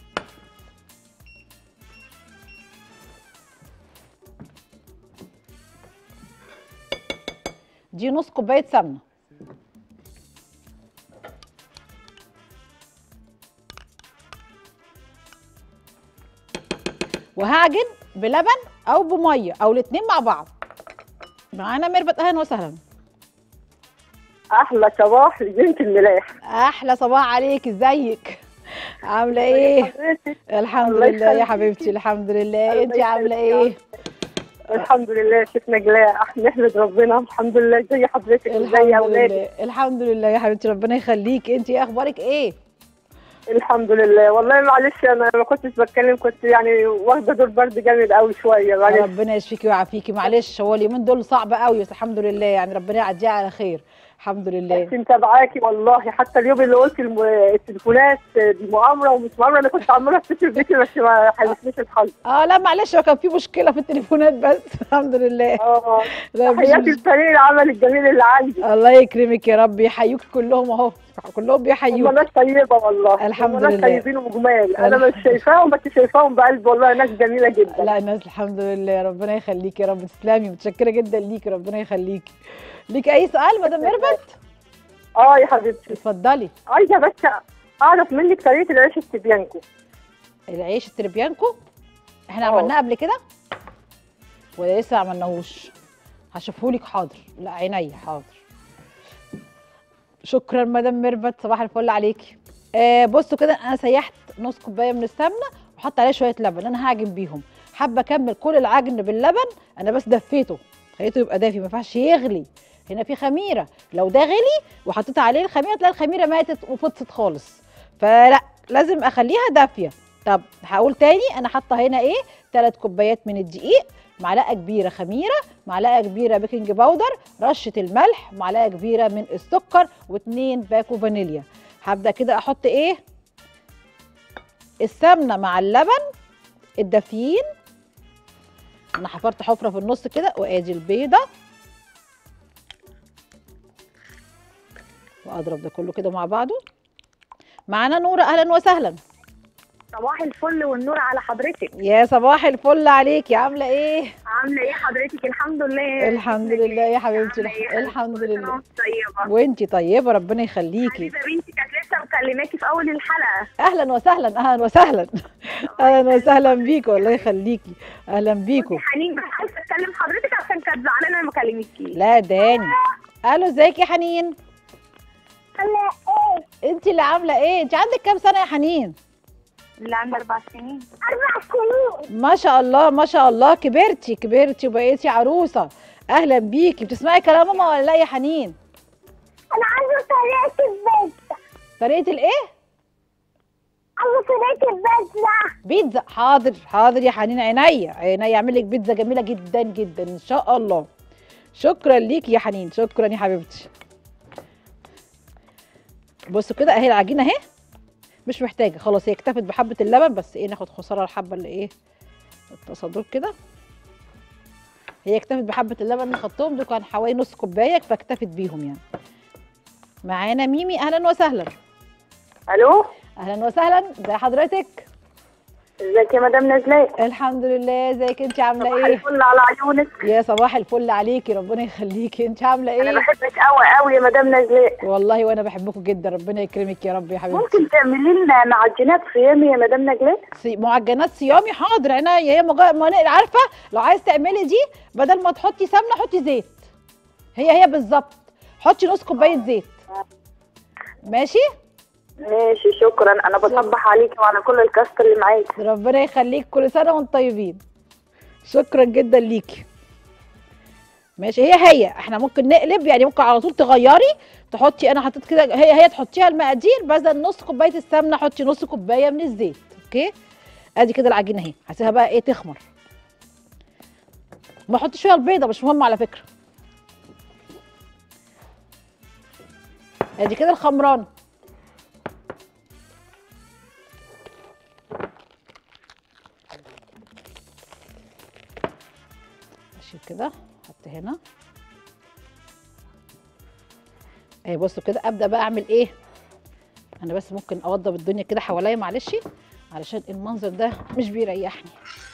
دي نص كوبايه سمنه وهعجن بلبن او بميه او الاتنين مع بعض معانا ميرفت اهلا وسهلا احلى صباح لبنت الملاح احلى صباح عليك ازيك عامله ايه حضرتك الحمد الله لله يا يخليكي. حبيبتي الحمد لله الله انت عامله يخليكي. ايه الحمد لله شيخ نجلاء نحمد ربنا الحمد لله زي حضرتك وزي الحمد اولادك لله الحمد لله يا حبيبتي ربنا يخليك انت ايه اخبارك ايه الحمد لله والله معلش انا ما كنتش بتكلم كنت يعني واخده دور برد جامد قوي شويه معلش ربنا يشفيكي ويعافيكي معلش هو اليومين دول صعب قوي بس الحمد لله يعني ربنا يعديها على خير الحمد لله كنت متابعاكي والله حتى اليوم اللي قلت الم- التليفونات دي مؤامره ومش مؤامره انا كنت عماله اتصل بيكي بس ما حلفنيش الحظ اه لا معلش هو كان في مشكله في التليفونات بس الحمد لله اه لا مفيش تحياتي مشكلة. لفريق العمل الجميل اللي عندي الله يكرمك يا رب يحيوك كلهم اهو كلهم هم بيحيوك ناس طيبه والله الحمد هم ناس لله. طيبين وجمال انا الحمد- مش شايفاهم بس شايفاهم بقلب والله ناس جميله جدا لا الناس الحمد لله ربنا يخليكي يا رب تسلمي متشكره جدا ليكي ربنا يخليكي ليك اي سؤال مدام ميرفت اه يا حبيبتي اتفضلي عايزه بس اعرف منك طريقه العيش التبيانكو العيش التريبيانكو احنا اه. عملناه قبل كده ولا لسه ما عملناهوش هشوفهولك حاضر لا عينيا حاضر شكرا مدام ميرفت صباح الفل عليكي آه بصوا كده انا سيحت نص كوبايه من السمنه وحط عليها شويه لبن انا هعجن بيهم حابه اكمل كل العجن باللبن انا بس دفيته خليته يبقى دافي ما ينفعش يغلي هنا في خميره لو ده غلي وحطيت عليه الخميره تلاقي الخميره ماتت وفطست خالص فلا لازم اخليها دافيه طب هقول تاني انا حاطه هنا ايه ثلاث كوبايات من الدقيق معلقه كبيره خميره معلقه كبيره بيكنج باودر رشه الملح معلقه كبيره من السكر واتنين باكو فانيليا هبدا كده احط ايه السمنه مع اللبن الدافيين انا حفرت حفره في النص كده وادي البيضه واضرب ده كله كده مع بعضه معانا نوره اهلا وسهلا صباح الفل والنور على حضرتك يا صباح الفل عليكي عامله ايه عامله ايه حضرتك الحمد لله الحمد لله يا حبيبتي عاملة إيه؟ الحمد كل سنة لله وأنت طيبه وانتي طيبه ربنا يخليكي حبيبه بنتي كانت لسه مكلماكي في اول الحلقه اهلا وسهلا اهلا وسهلا اهلا وسهلا بيكم الله يخليكي اهلا بيكم حنين بحاول اتكلم حضرتك عشان كانت زعلانه ما كلمتكيش لا داني الو ازيك يا حنين انا ايه انت اللي عامله ايه انت عندك كام سنه يا حنين اللي عندي اربع سنين اربع سنين ما شاء الله ما شاء الله كبرتي كبرتي وبقيتي عروسه اهلا بيكي بتسمعي كلام ماما ولا لا يا حنين انا عايزه طريقه البيتزا طريقه الايه عايزه طريقه البيتزا بيتزا حاضر حاضر يا حنين عينيا عينيا اعمل لك بيتزا جميله جدا جدا ان شاء الله شكرا ليكي يا حنين شكرا يا حبيبتي بصوا كده اهي العجينه اهي مش محتاجه خلاص هي اكتفت بحبه اللبن بس ايه ناخد خساره الحبه اللي ايه التصادر كده هي اكتفت بحبه اللبن اللي خدتهم دول كان حوالي نص كوبايه فاكتفت بيهم يعني معانا ميمي اهلا وسهلا الو اهلا وسهلا ازي حضرتك ازيك يا مدام نجلاء الحمد لله ازيك انت عامله صباح ايه الفل على عيونك يا صباح الفل عليكي ربنا يخليكي انت عامله انا ايه بحبك قوي قوي يا مدام نجلاء والله وانا بحبكم جدا ربنا يكرمك يا رب يا حبيبتي ممكن تعملي لنا معجنات صيامي يا مدام نجلاء سي- معجنات صيامي حاضر عينيا هي مجا... ما أنا عارفه لو عايز تعملي دي بدل ما تحطي سمنه حطي زيت هي هي بالظبط حطي نص كوبايه زيت ماشي ماشي شكرا انا بصبح عليكي وعلى كل الكاست اللي معاكي ربنا يخليك كل سنه وانتم طيبين شكرا جدا ليكي ماشي هي هي احنا ممكن نقلب يعني ممكن على طول تغيري تحطي انا حطيت كده هي هي تحطيها المقادير بدل نص كوبايه السمنه حطي نص كوبايه من الزيت اوكي ادي كده العجينه اهي هسيبها بقى ايه تخمر بحط شويه البيضه مش مهم على فكره ادي كده الخمران ماشي كده احط هنا اهي بصوا كده ابدا بقى اعمل ايه انا بس ممكن اوضب الدنيا كده حواليا معلش علشان المنظر ده مش بيريحني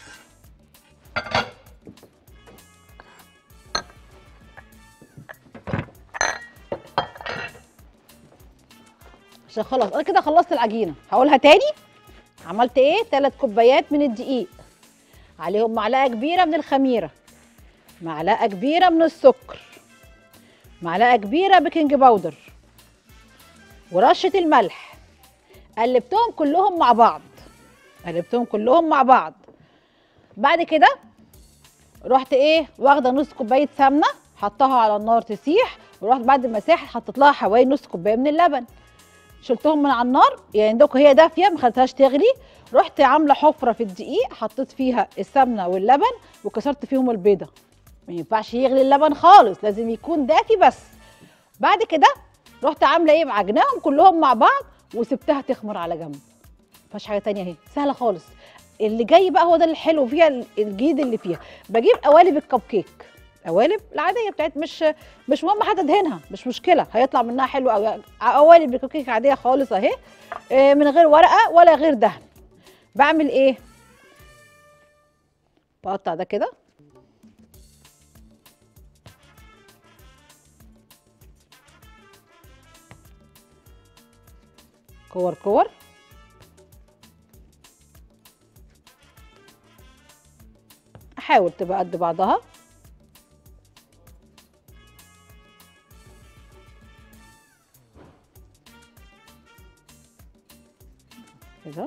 عشان خلاص انا كده خلصت العجينه هقولها تاني عملت ايه ثلاث كوبايات من الدقيق عليهم معلقه كبيره من الخميره معلقه كبيره من السكر معلقه كبيره بيكنج باودر ورشه الملح قلبتهم كلهم مع بعض قلبتهم كلهم مع بعض بعد كده رحت ايه واخده نص كوبايه سمنه حطها على النار تسيح ورحت بعد ما ساحت حطيت لها حوالي نص كوبايه من اللبن شلتهم من على النار يعني دوك هي دافيه ما خليتهاش تغلي رحت عامله حفره في الدقيق حطيت فيها السمنه واللبن وكسرت فيهم البيضه ما ينفعش يغلي اللبن خالص لازم يكون دافي بس بعد كده رحت عامله ايه معجناهم كلهم مع بعض وسبتها تخمر على جنب مفيهاش حاجه تانية اهي سهله خالص اللي جاي بقى هو ده الحلو فيها الجديد اللي فيها بجيب قوالب الكب كيك قوالب العاديه بتاعت مش مش مهم حتى ادهنها مش مشكله هيطلع منها حلو قوي قوالب الكب كيك عاديه خالص اهي آه، من غير ورقه ولا غير دهن بعمل ايه بقطع ده كده كور كور احاول تبقى قد بعضها كده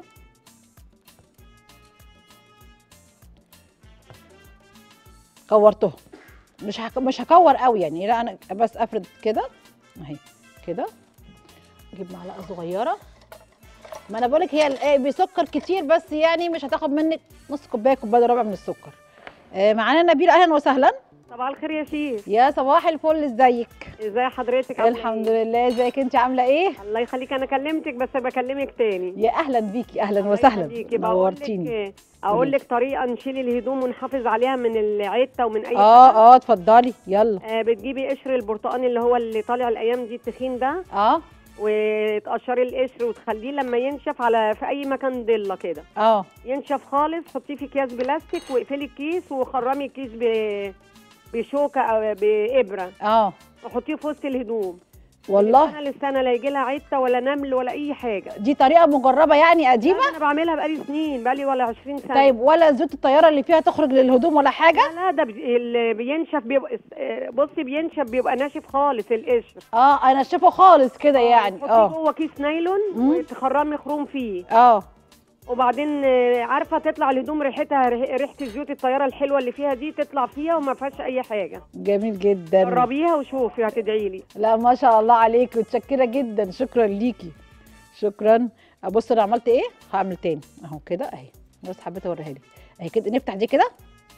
كورتهم مش هك... مش هكور قوي يعني لا انا بس افرد كده اهي كده اجيب معلقه صغيره ما انا بقولك هي ال- آه، بسكر كتير بس يعني مش هتاخد منك نص كوبايه كوبايه إلا ربع من السكر آه، معانا نبيل اهلا وسهلا صباح الخير يا شيف يا صباح الفل ازيك ازي حضرتك عاملة الحمد إيه؟ لله ازيك انت عامله ايه الله يخليك انا كلمتك بس بكلمك تاني يا اهلا بيكي اهلا الله وسهلا يخليكي. بقول لك نورتيني إيه، اقول لك طريقه نشيل الهدوم ونحافظ عليها من العته ومن اي حاجه اه اه اتفضلي يلا آه بتجيبي قشر البرتقال اللي هو اللي طالع الايام دي التخين ده اه وتقشري القشر وتخليه لما ينشف على في اي مكان ضله كده اه ينشف خالص حطيه في اكياس بلاستيك واقفلي الكيس وخرمي الكيس ب... بشوكه او بابره اه وحطيه في وسط الهدوم والله سنه للسنه لا يجي لها عته ولا نمل ولا اي حاجه دي طريقه مجربه يعني قديمه انا بعملها بقالي سنين بقالي ولا 20 سنه طيب ولا زيوت الطياره اللي فيها تخرج للهدوم ولا حاجه لا لا ده بي- اللي بينشف بيبقى آه، بصي بينشف بيبقى ناشف خالص القشر اه انا شايفه خالص كده يعني تحطيه اه جوه كيس نايلون مم. وتخرمي خروم فيه اه وبعدين آه، عارفه تطلع الهدوم ريحتها ريح- ريحه الزيوت الطياره الحلوه اللي فيها دي تطلع فيها وما فيهاش اي حاجه جميل جدا جربيها وشوفي هتدعي لي لا ما شاء الله عليكي متشكره جدا شكرا ليكي شكرا ابص انا عملت ايه هعمل تاني اهو كده اهي بس حبيت اوريها لك اهي كده نفتح دي كده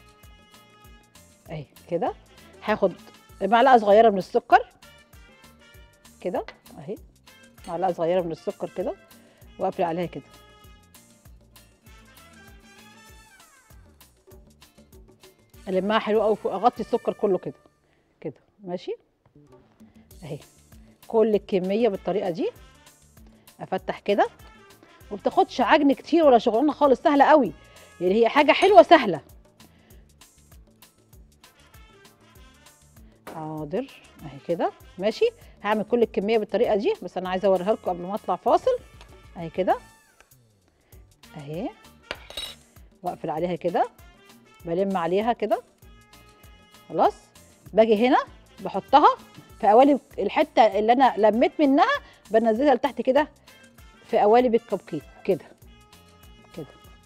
اهي كده هاخد معلقه صغيره من السكر كده اهي معلقه صغيره من السكر كده واقفل عليها كده المها حلو قوي فوق اغطي السكر كله كده كده ماشي اهي كل الكميه بالطريقه دي افتح كده وبتاخدش عجن كتير ولا شغلانه خالص سهله قوي يعني هي حاجه حلوه سهله حاضر اهي كده ماشي هعمل كل الكميه بالطريقه دي بس انا عايزه اوريها لكم قبل ما اطلع فاصل اهي كده اهي واقفل عليها كده بلم عليها كده خلاص باجي هنا بحطها في قوالب الحته اللي انا لميت منها بنزلها لتحت كده في قوالب الكب كيك كده كده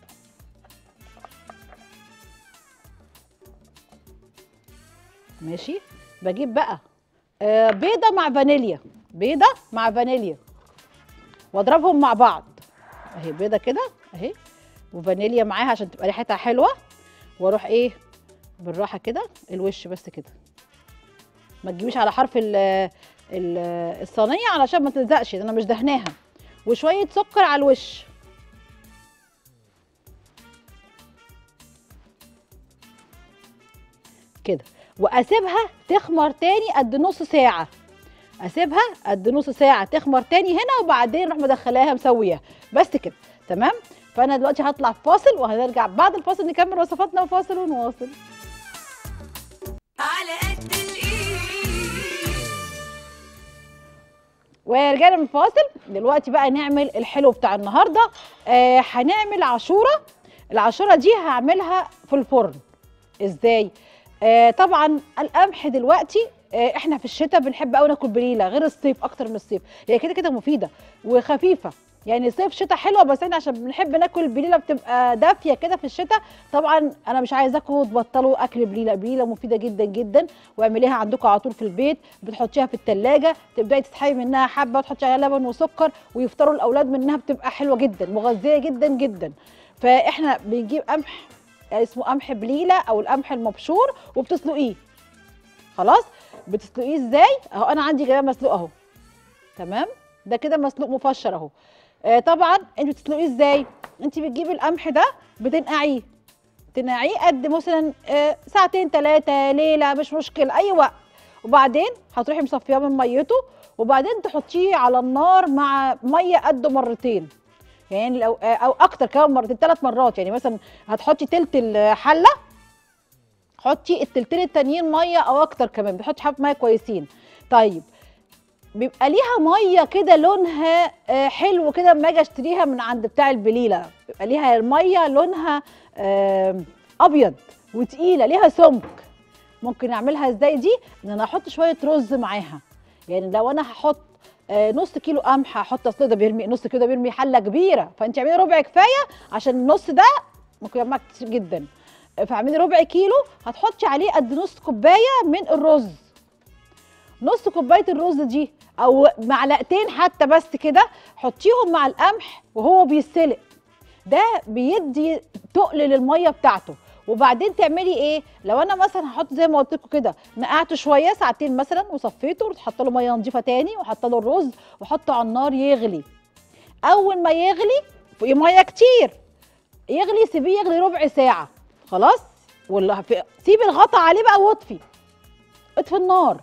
ماشي بجيب بقى آه بيضه مع فانيليا بيضه مع فانيليا واضربهم مع بعض اهي بيضه كده اهي وفانيليا معاها عشان تبقى ريحتها حلوه واروح ايه بالراحه كده الوش بس كده ما تجيبيش على حرف ال ال الصينيه علشان ما تلزقش انا مش دهناها وشويه سكر على الوش كده واسيبها تخمر تاني قد نص ساعه اسيبها قد نص ساعه تخمر تاني هنا وبعدين اروح مدخلاها مسويها بس كده تمام فانا دلوقتي هطلع فاصل وهنرجع بعد الفاصل نكمل وصفاتنا وفاصل ونواصل على قد الايد ورجعنا من الفاصل دلوقتي بقى نعمل الحلو بتاع النهارده آه هنعمل عاشوره العاشوره دي هعملها في الفرن ازاي آه طبعا القمح دلوقتي آه احنا في الشتاء بنحب قوي ناكل بليله غير الصيف اكتر من الصيف هي كده كده مفيده وخفيفه يعني صيف شتاء حلوه بس احنا عشان بنحب ناكل بليله بتبقى دافيه كده في الشتاء طبعا انا مش عايزاكم تبطلوا اكل بليله بليله مفيده جدا جدا واعمليها عندكم على طول في البيت بتحطيها في التلاجة تبداي تسحبي منها حبه وتحطي عليها لبن وسكر ويفطروا الاولاد منها بتبقى حلوه جدا مغذيه جدا جدا فاحنا بنجيب قمح اسمه قمح بليله او القمح المبشور وبتسلقيه خلاص بتسلقيه ازاي اهو انا عندي جايه مسلوق اهو تمام ده كده مسلوق مفشر اهو آه طبعا انت بتسلقيه ازاي انت بتجيبي القمح ده بتنقعيه تنقعيه قد مثلا آه ساعتين ثلاثه ليله مش مشكله اي وقت وبعدين هتروحي مصفياه من ميته وبعدين تحطيه على النار مع ميه قده مرتين يعني لو آه، او اكتر كمان مرتين ثلاث مرات يعني مثلا هتحطي تلت الحله حطي التلتين التانيين ميه او اكتر كمان بتحطي حبه ميه كويسين طيب بيبقى ليها ميه كده لونها آه، حلو كده اما اجي اشتريها من عند بتاع البليله بيبقى ليها الميه لونها آه، ابيض وتقيله ليها سمك ممكن اعملها ازاي دي ان انا احط شويه رز معاها يعني لو انا هحط آه، نص كيلو قمح هحط اصل ده بيرمي نص كيلو ده بيرمي حله كبيره فانت اعملي ربع كفايه عشان النص ده ممكن يبقى معاك كتير جدا فاعملي ربع كيلو هتحطي عليه قد نص كوبايه من الرز نص كوبايه الرز دي او معلقتين حتى بس كده حطيهم مع القمح وهو بيتسلق ده بيدي تقل للميه بتاعته وبعدين تعملي ايه لو انا مثلا هحط زي ما قلت لكم كده نقعته شويه ساعتين مثلا وصفيته وتحط له ميه نظيفه تاني وحط له الرز وحطه على النار يغلي اول ما يغلي في ميه كتير يغلي سيبيه يغلي ربع ساعه خلاص ولا في- سيبي الغطا عليه بقى واطفي اطفي النار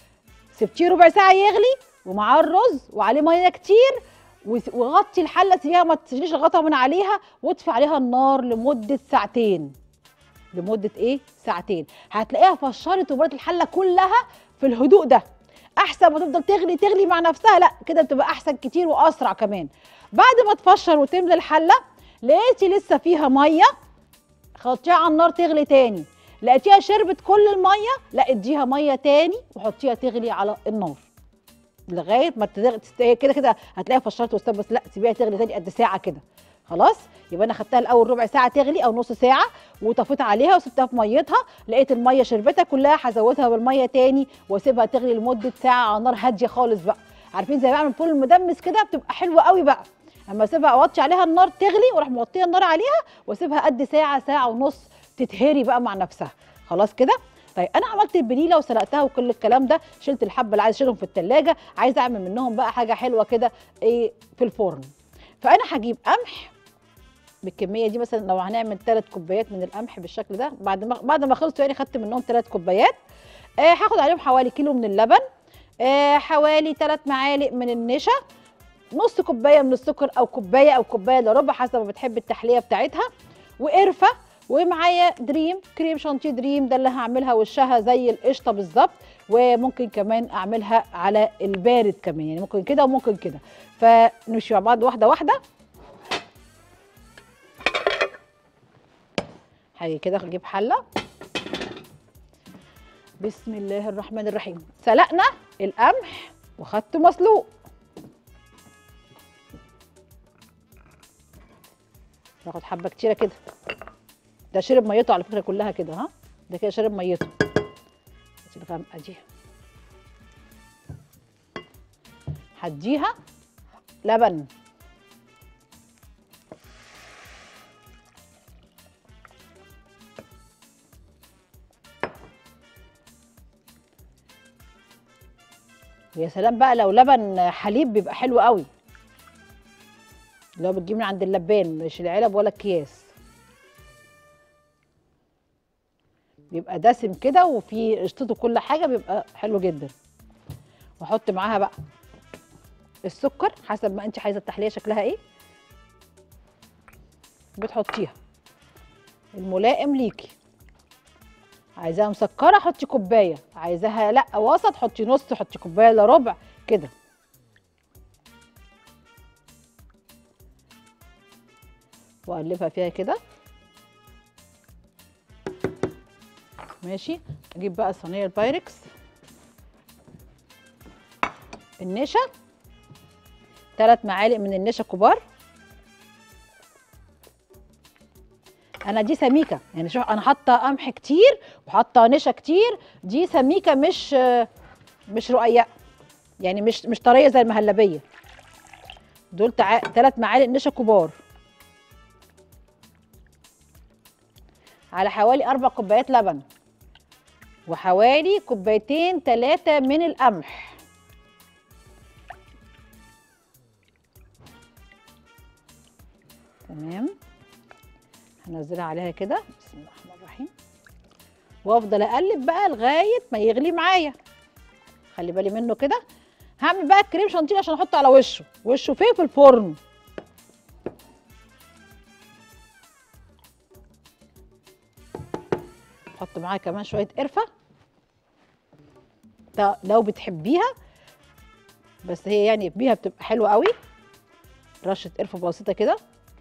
سبتيه ربع ساعه يغلي ومعاه الرز وعليه ميه كتير وس- وغطي الحله سيبيها ما تشيليش الغطا من عليها واطفي عليها النار لمده ساعتين لمده ايه ساعتين هتلاقيها فشرت وبرت الحله كلها في الهدوء ده احسن ما تفضل تغلي تغلي مع نفسها لا كده بتبقى احسن كتير واسرع كمان بعد ما تفشر وتملى الحله لقيتي لسه فيها ميه حطيها على النار تغلي تاني لقيتيها شربت كل الميه لا اديها ميه تاني وحطيها تغلي على النار لغايه ما تغ- تست- هي كده كده هتلاقيها فشرت واستوت بس لا سيبيها تغلي تاني قد ساعه كده خلاص يبقى انا خدتها الاول ربع ساعه تغلي او نص ساعه وطفيت عليها وسبتها في ميتها لقيت الميه شربتها كلها هزودها بالميه تاني واسيبها تغلي لمده ساعه على نار هاديه خالص بقى عارفين زي ما بعمل فول مدمس كده بتبقى حلوه قوي بقى اما اسيبها اوطي عليها النار تغلي واروح موطيه النار عليها واسيبها قد ساعه ساعه ونص تتهري بقى مع نفسها خلاص كده طيب انا عملت البليله وسلقتها وكل الكلام ده شلت الحبه اللي عايز اشيلهم في التلاجة عايزه اعمل منهم بقى حاجه حلوه كده ايه في الفرن فانا هجيب قمح بالكميه دي مثلا لو هنعمل ثلاث كوبايات من القمح بالشكل ده بعد ما بعد ما خلصوا يعني خدت منهم ثلاث كوبايات آه هاخد عليهم حوالي كيلو من اللبن آه حوالي ثلاث معالق من النشا نص كوبايه من السكر او كوبايه او كوبايه الا ربع حسب ما بتحب التحليه بتاعتها وقرفه ومعايا دريم كريم شانتيه دريم ده اللي هعملها وشها زي القشطه بالظبط وممكن كمان اعملها على البارد كمان يعني ممكن كده وممكن كده فنمشي مع بعض واحده واحده هاجي كده اجيب حله بسم الله الرحمن الرحيم سلقنا القمح وخدته مسلوق ناخد حبه كتيره كده ده شرب ميته على فكره كلها كده ها ده كده شرب ميته بس الغامقه دي هديها لبن ويا سلام بقى لو لبن حليب بيبقى حلو قوي اللي هو بتجيب من عند اللبان مش العلب ولا الكياس بيبقى دسم كده وفي قشطته كل حاجه بيبقى حلو جدا واحط معاها بقى السكر حسب ما انت عايزه التحليه شكلها ايه بتحطيها الملائم ليكي عايزاها مسكره حطي كوبايه عايزاها لا وسط حطي نص حطي كوبايه الا ربع كده واقلبها فيها كده ماشي اجيب بقى صينيه البايركس النشا ثلاث معالق من النشا كبار انا دي سميكه يعني شوف انا حاطه قمح كتير وحاطه نشا كتير دي سميكه مش مش رقيقه يعني مش مش طريه زي المهلبيه دول ثلاث معالق نشا كبار على حوالي اربع كوبايات لبن وحوالي كوبايتين ثلاثه من القمح تمام هنزلها عليها كده بسم الله الرحمن الرحيم وافضل اقلب بقى لغايه ما يغلي معايا خلي بالي منه كده هعمل بقى الكريم شانتيه عشان احطه على وشه وشه فين في الفرن احط معاها كمان شويه قرفه ده لو بتحبيها بس هي يعني بيها بتبقى حلوه قوي رشه قرفه بسيطه كده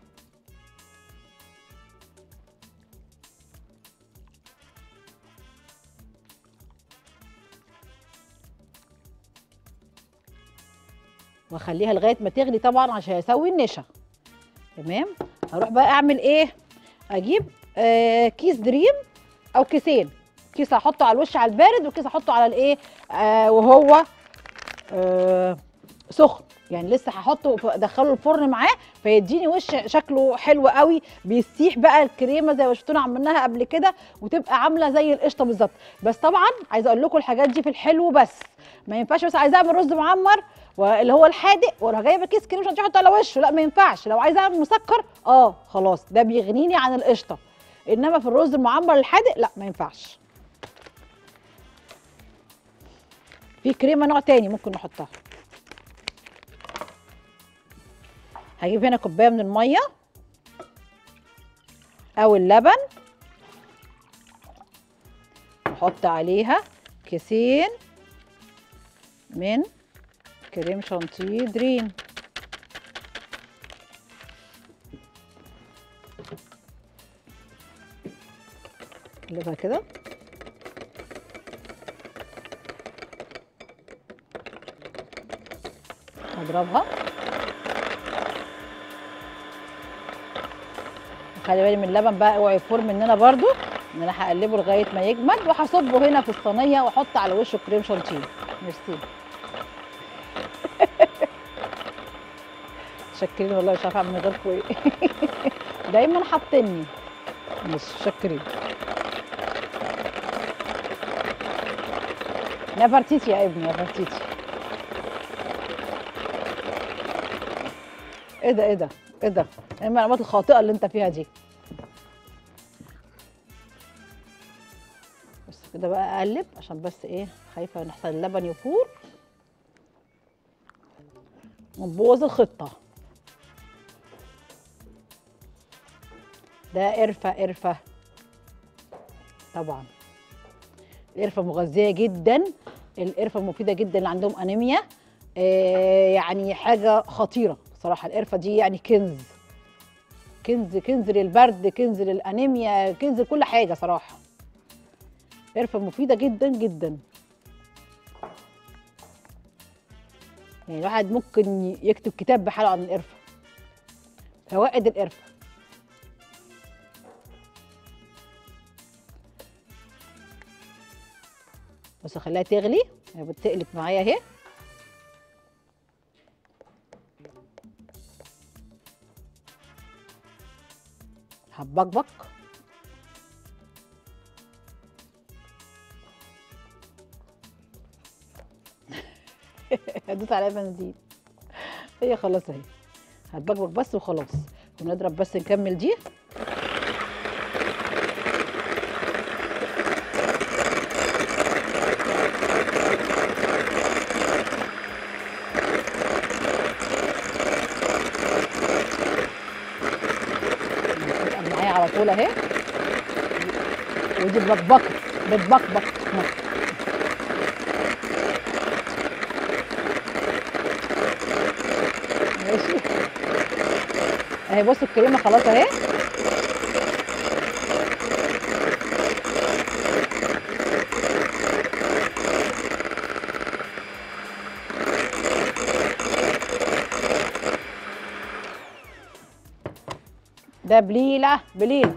واخليها لغايه ما تغلي طبعا عشان اسوي النشا تمام هروح بقى اعمل ايه اجيب آه كيس دريم او كيسين كيس هحطه على الوش على البارد وكيس هحطه على الايه آه وهو آه سخن يعني لسه هحطه ادخله الفرن معاه فيديني وش شكله حلو قوي بيسيح بقى الكريمه زي ما شفتونا عملناها قبل كده وتبقى عامله زي القشطه بالظبط بس طبعا عايزه اقول لكم الحاجات دي في الحلو بس ما ينفعش بس عايزه اعمل رز معمر واللي هو الحادق واروح جايبه كيس كريم عشان احطه على وشه لا ما ينفعش لو عايزه اعمل مسكر اه خلاص ده بيغنيني عن القشطه انما في الرز المعمر الحادق لا ما ينفعش في كريمه نوع تاني ممكن نحطها هجيب هنا كوبايه من الميه او اللبن احط عليها كيسين من كريم شانتيه دريم اقلبها كده اضربها خلي بالي من اللبن بقى اوعي يفور مننا برضو ان انا هقلبه لغايه ما يجمد وهصبه هنا في الصينيه واحط على وشه كريم شانتيه ميرسي شكرين والله مش عارفه اعمل من غيركم ايه دايما حاطيني مش شكرين نفرتيتي يا ابني نفرتيتي ايه ده ايه ده ايه ده ايه المعلومات الخاطئه اللي انت فيها دي بس كده بقى اقلب عشان بس ايه خايفه نحصل اللبن يفور ونبوظ الخطه ده قرفه قرفه طبعا القرفه مغذيه جدا القرفه مفيده جدا اللي عندهم انيميا آه يعني حاجه خطيره صراحه القرفه دي يعني كنز كنز كنز للبرد كنز للانيميا كنز لكل حاجه صراحه قرفه مفيده جدا جدا يعني الواحد ممكن يكتب كتاب بحاله عن القرفه فوائد القرفه بس خليها تغلي هي بتقلب معايا اهي هتبقبق هدوس عليها بنزين هي خلاص اهي هتبكبك بس وخلاص ونضرب بس نكمل دي تبقى معايا على طول اهي ودي بكبكه بتبكبك ماشي اهي بصوا الكريمه خلاص اهي ده بليله بليله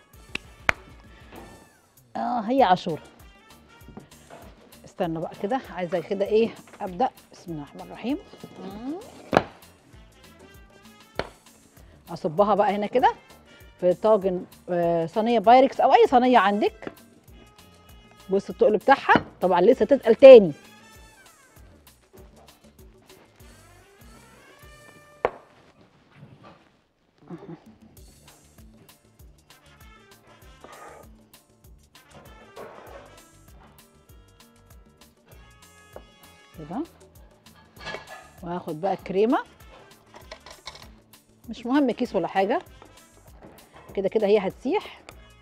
اه هي عاشوره استنوا بقى كده عايزه كده ايه ابدا بسم الله الرحمن الرحيم مم. اصبها بقى هنا كده في طاجن آه، صينيه بايركس او اي صينيه عندك بص التقل بتاعها طبعا لسه تتقل تاني كده وهاخد بقى الكريمه مش مهم كيس ولا حاجه كده كده هي هتسيح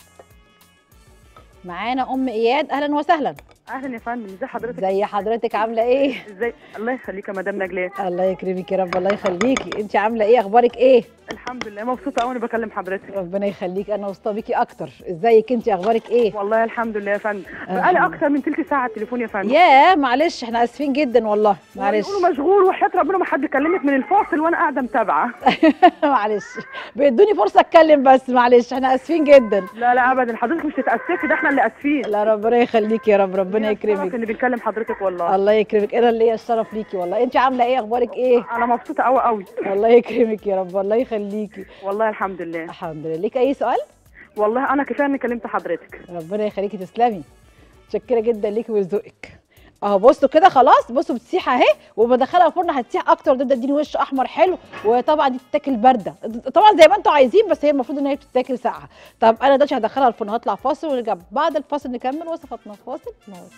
معانا ام اياد اهلا وسهلا اهلا يا فندم ازي حضرتك زي حضرتك عامله ايه ازاي الله يخليك يا مدام نجلاء الله يكرمك يا رب الله يخليكي انت عامله ايه اخبارك ايه الحمد لله مبسوطه قوي وانا بكلم حضرتك ربنا يخليك انا مبسوطه بيكي اكتر ازيك انت اخبارك ايه والله الحمد لله يا فندم الحمد بقالي لله. اكتر من تلت ساعه على التليفون يا فندم ياه معلش احنا اسفين جدا والله معلش يقولوا مشغول وحياه ربنا ما حد كلمك من الفاصل وانا قاعده متابعه معلش بيدوني فرصه اتكلم بس معلش احنا اسفين جدا لا لا ابدا حضرتك مش تتاسفي ده احنا اللي اسفين لا ربنا يخليك يا رب ربنا يكرمك اللي بنكلم حضرتك والله الله يكرمك انا اللي هي الشرف ليكي والله انت عامله ايه اخبارك ايه انا مبسوطه قوي قوي الله يكرمك يا رب الله يخليكي والله الحمد لله الحمد لله ليك اي سؤال والله انا كفايه اني كلمت حضرتك ربنا يخليكي تسلمي متشكره جدا ليكي ولذوقك اهو بصوا كده خلاص بصوا بتسيح اهي وبدخلها الفرن هتسيح اكتر ده تديني وش احمر حلو وطبعا دي تتاكل بارده طبعا زي ما انتم عايزين بس هي المفروض ان هي بتتاكل ساقعه طب انا دلوقتي هدخلها الفرن هطلع فاصل ونرجع بعد الفاصل نكمل وصفاتنا فاصل نواصل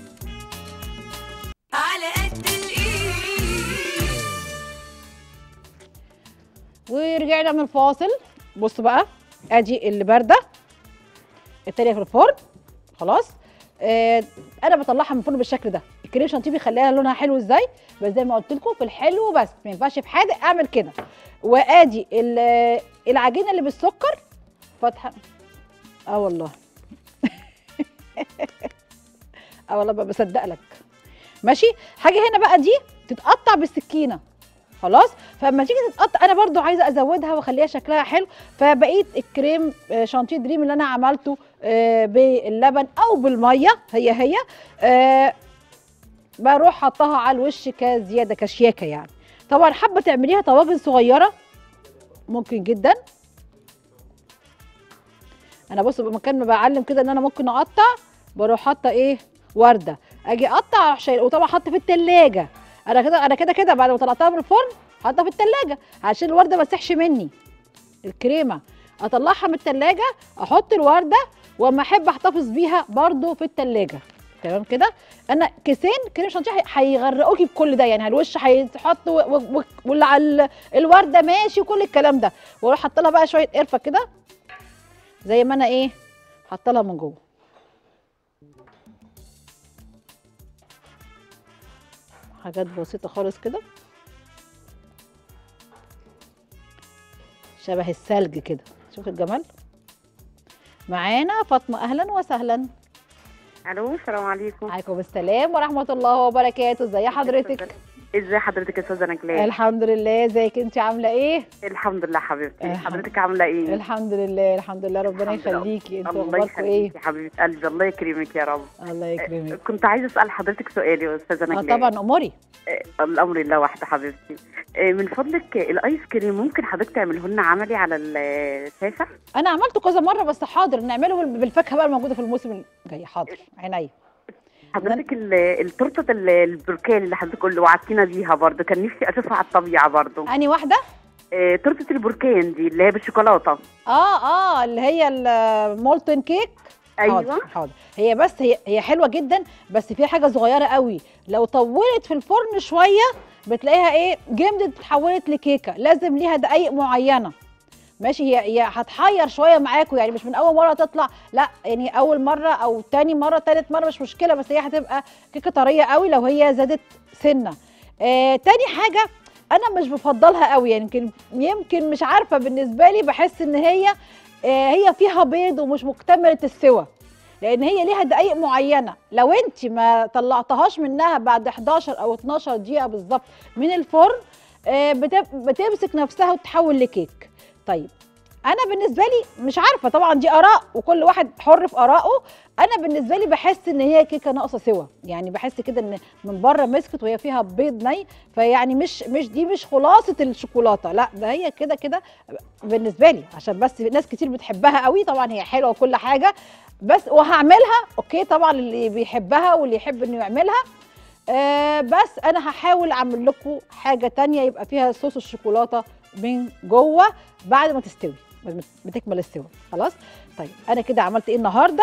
على قد الايد ورجعنا من الفاصل بصوا بقى ادي اللي بارده التانية في الفرن خلاص آه انا بطلعها من الفرن بالشكل ده الكريم شانتيه بيخليها لونها حلو ازاي بس زي ما قلت لكم في الحلو بس ما ينفعش في حادق اعمل كده وادي ال- العجينه اللي بالسكر فاتحه اه والله اه والله بقى بصدق لك ماشي حاجه هنا بقى دي تتقطع بالسكينه خلاص فلما تيجي تتقطع انا برضو عايزه ازودها واخليها شكلها حلو فبقيت الكريم آه، شانتيه دريم اللي انا عملته آه، باللبن او بالميه هي هي آه، بروح حطها على الوش كزياده كشياكه يعني طبعا حابه تعمليها طواجن صغيره ممكن جدا انا بص بمكان ما بعلم كده ان انا ممكن اقطع بروح حاطه ايه ورده اجي اقطع أروح شايل وطبعا حط في التلاجة انا كده انا كده كده بعد ما طلعتها من الفرن حاطها في التلاجة عشان الورده ما تسحش مني الكريمه اطلعها من التلاجة احط الورده واما احب احتفظ بيها برضو في التلاجة تمام كده انا كيسين كريم شانتيه هي- هيغرقوكي بكل ده يعني الوش هيتحط و- و- و- واللي على ال- الورده ماشي وكل الكلام ده واروح حاطه لها بقى شويه قرفه كده زي ما انا ايه حاطه لها من جوه حاجات بسيطه خالص كده شبه الثلج كده شوف الجمال معانا فاطمه اهلا وسهلا الو السلام عليكم عليكم السلام ورحمه الله وبركاته ازي حضرتك ازي حضرتك يا استاذه نجلاء الحمد لله ازيك انت عامله ايه الحمد لله حبيبتي الحمد- حضرتك عامله ايه الحمد لله الحمد لله ربنا الحمد لله. يخليكي انتوا الله اخباركم ايه يخليكي حبيبه قلبي الله يكرمك يا رب الله يكرمك كنت عايزه اسال حضرتك سؤال يا استاذه اه نجلاء طبعا اموري آه، الامر لله وحده حبيبتي آه، من فضلك آه، الايس كريم ممكن حضرتك تعمله لنا عملي على الشاشه انا عملته كذا مره بس حاضر نعمله بال- بالفاكهه بقى الموجوده في الموسم الجاي حاضر عينيا حضرتك ال- التورته ال- البركان اللي حضرتك اللي وعدتينا بيها برضه كان نفسي اشوفها على الطبيعه برضه اني واحده آه، تورته البركان دي اللي هي بالشوكولاته اه اه اللي هي المولتن كيك ايوه حاضر حاضر هي بس هي هي حلوه جدا بس فيها حاجه صغيره قوي لو طولت في الفرن شويه بتلاقيها ايه جمدت اتحولت لكيكه لازم ليها دقايق معينه ماشي هي هي هتحير شويه معاكم يعني مش من اول مره تطلع لا يعني اول مره او تاني مره تالت مره مش مشكله بس هي هتبقى كيكه طريه قوي لو هي زادت سنه آه تاني حاجه انا مش بفضلها قوي يعني يمكن يمكن مش عارفه بالنسبه لي بحس ان هي آه هي فيها بيض ومش مكتمله السوى لان هي ليها دقائق معينه لو انت ما طلعتهاش منها بعد 11 او 12 دقيقه بالظبط من الفرن آه، بتب- بتمسك نفسها وتتحول لكيك طيب انا بالنسبه لي مش عارفه طبعا دي اراء وكل واحد حر في ارائه انا بالنسبه لي بحس ان هي كيكه ناقصه سوا يعني بحس كده ان من بره مسكت وهي فيها بيض ني فيعني مش مش دي مش خلاصه الشوكولاته لا ده هي كده كده بالنسبه لي عشان بس ناس كتير بتحبها قوي طبعا هي حلوه وكل حاجه بس وهعملها اوكي طبعا اللي بيحبها واللي يحب انه يعملها آه بس انا هحاول اعمل لكم حاجه تانية يبقى فيها صوص الشوكولاته من جوه بعد ما تستوي بعد ما بتكمل السوا خلاص طيب انا كده عملت ايه النهارده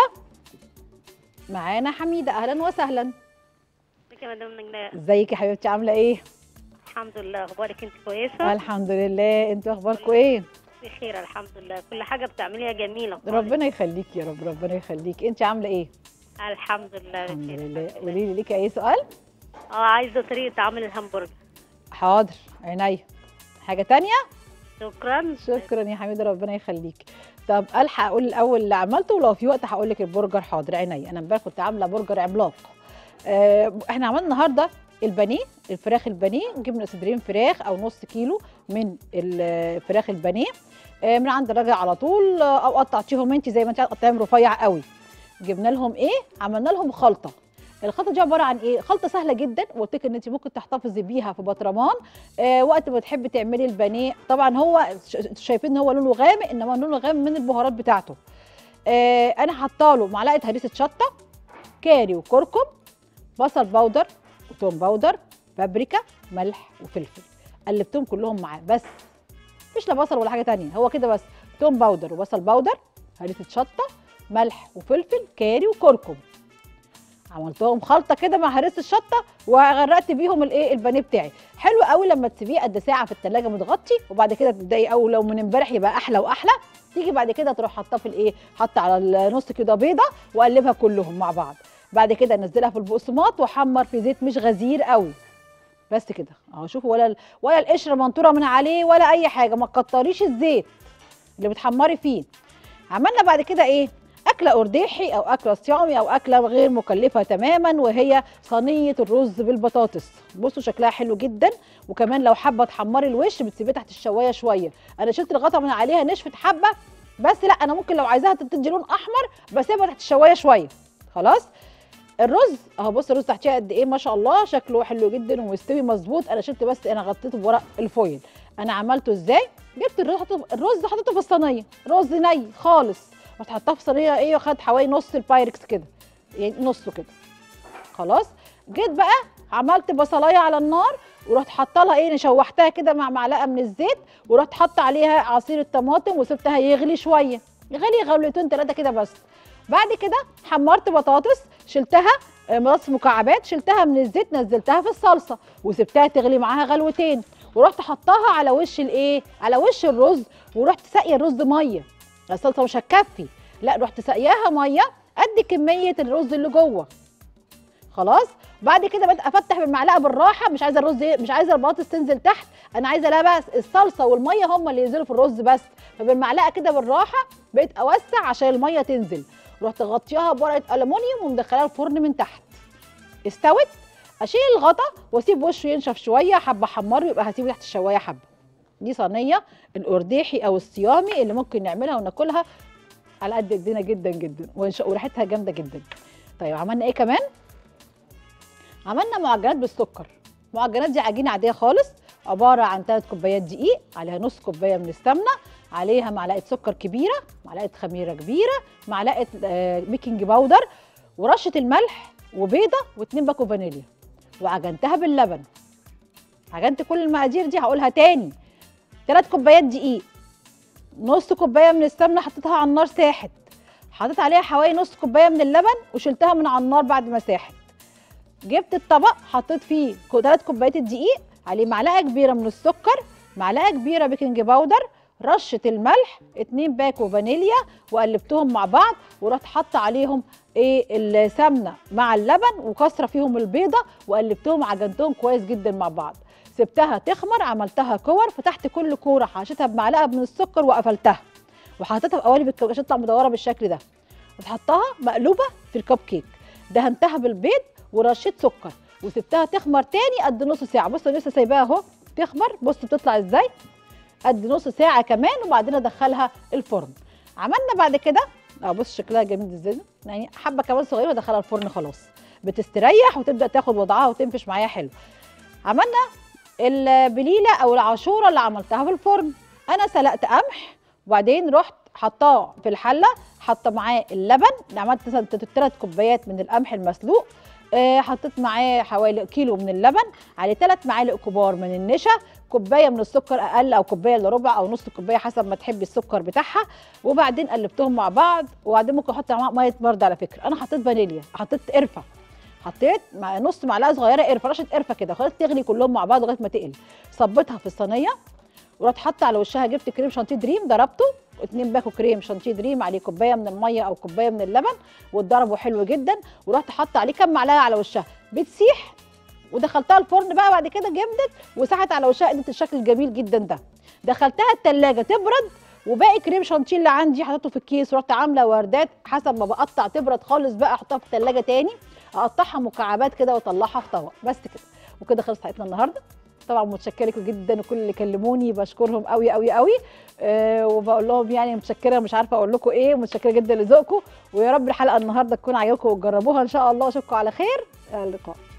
معانا حميده اهلا وسهلا ازيك يا مدام نجلاء ازيك يا حبيبتي عامله ايه الحمد لله اخبارك انت كويسه الحمد لله انتوا اخباركم ايه بخير الحمد لله كل حاجه بتعمليها جميله خالص. ربنا يخليك يا رب ربنا يخليك انت عامله ايه الحمد لله الحمد بخير لله قولي لي ليكي اي سؤال اه عايزه طريقه عمل الهمبرجر حاضر عينيا حاجه تانية شكرا شكرا يا حميده ربنا يخليك طب الحق اقول الاول اللي عملته ولو في وقت هقول لك البرجر حاضر عينيا انا امبارح كنت عامله برجر عملاق آه احنا عملنا النهارده البانيه الفراخ البانيه جبنا صدرين فراخ او نص كيلو من الفراخ البانيه آه من عند الراجل على طول آه، او قطعتيهم انت زي ما انت قطعتيهم رفيع قوي جبنا لهم ايه عملنا لهم خلطه الخلطه دي عباره عن ايه خلطه سهله جدا وقلت لك ان انت ممكن تحتفظي بيها في بطرمان آه وقت ما تحبي تعملي البانيه طبعا هو ش- انتوا شايفين ان هو لونه غامق انما لونه غامق من البهارات بتاعته آه انا حاطه له معلقه هريسه شطه كاري وكركم بصل باودر وتوم باودر بابريكا ملح وفلفل قلبتهم كلهم معاه بس مفيش لا بصل ولا حاجه تانية هو كده بس توم باودر وبصل باودر هريسه شطه ملح وفلفل كاري وكركم عملتهم خلطه كده مع هريسه الشطه وغرقت بيهم الايه البانيه بتاعي حلو قوي لما تسيبيه قد ساعه في التلاجة متغطي وبعد كده تبداي او لو من امبارح يبقى احلى واحلى تيجي بعد كده تروح حاطاه في الايه حاطه على النص كده بيضه وقلبها كلهم مع بعض بعد كده انزلها في البقسماط واحمر في زيت مش غزير قوي بس كده اهو شوفوا ولا ال- ولا القشره منطوره من عليه ولا اي حاجه ما تكتريش الزيت اللي بتحمري فيه عملنا بعد كده ايه اكله ارداحي او اكله صيامي او اكله غير مكلفه تماما وهي صينيه الرز بالبطاطس بصوا شكلها حلو جدا وكمان لو حابه تحمري الوش بتسيبيه تحت الشوايه شويه انا شلت الغطا من عليها نشفت حبه بس لا انا ممكن لو عايزاها تدي لون احمر بسيبها تحت الشوايه شويه خلاص الرز اهو بص الرز تحتيه قد ايه ما شاء الله شكله حلو جدا ومستوي مظبوط انا شلت بس انا غطيته بورق الفويل انا عملته ازاي جبت الرز حطيته الرز حطيته في الصينيه رز ني خالص رحت حطاه في صينيه ايه وخد حوالي نص البايركس كده يعني نصه كده خلاص جيت بقى عملت بصلايه على النار ورحت حاطه لها ايه شوحتها كده مع معلقه من الزيت ورحت حاطه عليها عصير الطماطم وسبتها يغلي شويه يغلي غلوتين ثلاثه كده بس بعد كده حمرت بطاطس شلتها آه، بطاطس مكعبات شلتها من الزيت نزلتها في الصلصه وسبتها تغلي معاها غلوتين ورحت حطاها على وش الايه على وش الرز ورحت ساقيه الرز ميه الصلصه مش هتكفي لا رحت ساقياها ميه قد كميه الرز اللي جوه خلاص بعد كده بدأت افتح بالمعلقه بالراحه مش عايزه الرز مش عايزه البطاطس تنزل تحت انا عايزه لا بس الصلصه والميه هم اللي ينزلوا في الرز بس فبالمعلقه كده بالراحه بقيت اوسع عشان الميه تنزل رحت غطياها بورقه الومنيوم ومدخلاها الفرن من تحت استوت اشيل الغطا واسيب وشه ينشف شويه حبه حمره يبقى هسيبه تحت الشوايه حبه دي صينيه الارداحي او الصيامي اللي ممكن نعملها وناكلها على قد ايدينا جدا جدا وإن- وريحتها جامده جدا طيب عملنا ايه كمان عملنا معجنات بالسكر معجنات دي عجينه عاديه خالص عباره عن 3 كوبايات دقيق عليها نص كوبايه من السمنه عليها معلقه سكر كبيره معلقه خميره كبيره معلقه آه، بيكنج باودر ورشه الملح وبيضه واتنين باكو فانيليا وعجنتها باللبن عجنت كل المقادير دي هقولها تاني ثلاث كوبايات دقيق نص كوبايه من السمنه حطيتها على النار ساحت حطيت عليها حوالي نص كوبايه من اللبن وشلتها من على النار بعد ما ساحت جبت الطبق حطيت فيه ثلاث كوبايات الدقيق عليه معلقه كبيره من السكر معلقه كبيره بيكنج باودر رشه الملح اتنين باكو فانيليا وقلبتهم مع بعض ورحت حاطه عليهم ايه السمنه مع اللبن وكسره فيهم البيضه وقلبتهم عجنتهم كويس جدا مع بعض سبتها تخمر عملتها كور فتحت كل كوره حشيتها بمعلقه من السكر وقفلتها وحطيتها في قوالب الكب عشان تطلع مدوره بالشكل ده وتحطها مقلوبه في الكب كيك دهنتها بالبيض ورشيت سكر وسبتها تخمر تاني قد نص ساعه بص أنا لسه سايباها اهو تخمر بص بتطلع ازاي قد نص ساعه كمان وبعدين ادخلها الفرن عملنا بعد كده اه بص شكلها جميل ازاي يعني حبه كمان صغيره ادخلها الفرن خلاص بتستريح وتبدا تاخد وضعها وتنفش معايا حلو عملنا البليله او العاشوره اللي عملتها في الفرن انا سلقت قمح وبعدين رحت حطاه في الحله حاطه معاه اللبن عملت مثلا ثلاث كوبايات من القمح المسلوق آه، حطيت معاه حوالي كيلو من اللبن عليه ثلاث معالق كبار من النشا كوبايه من السكر اقل او كوبايه الا ربع او نص كوبايه حسب ما تحبي السكر بتاعها وبعدين قلبتهم مع بعض وبعدين ممكن احط معاهم ميه برد على فكره انا حطيت فانيليا حطيت قرفه حطيت مع نص معلقه صغيره قرفه رشه قرفه كده خلاص تغلي كلهم مع بعض لغايه ما تقل صبيتها في الصينيه ورحت حاطه على وشها جبت كريم شانتيه دريم ضربته اتنين باكو كريم شانتيه دريم عليه كوبايه من الميه او كوبايه من اللبن واتضربوا حلو جدا ورحت حاطه عليه كام معلقه على وشها بتسيح ودخلتها الفرن بقى بعد كده جمدت وساحت على وشها ادت الشكل الجميل جدا ده دخلتها التلاجة تبرد وباقي كريم شانتيه اللي عندي حطيته في الكيس ورحت عامله وردات حسب ما بقطع تبرد خالص بقى احطها في التلاجة تاني اقطعها مكعبات كده واطلعها في طبق بس كده وكده خلصت حلقتنا النهارده طبعا متشكره لكم جدا وكل اللي كلموني بشكرهم قوي قوي قوي أه وبقول لهم يعني متشكره مش عارفه اقول لكم ايه متشكره جدا لذوقكم ويا رب الحلقه النهارده تكون عجبكم وتجربوها ان شاء الله اشوفكم على خير الى اللقاء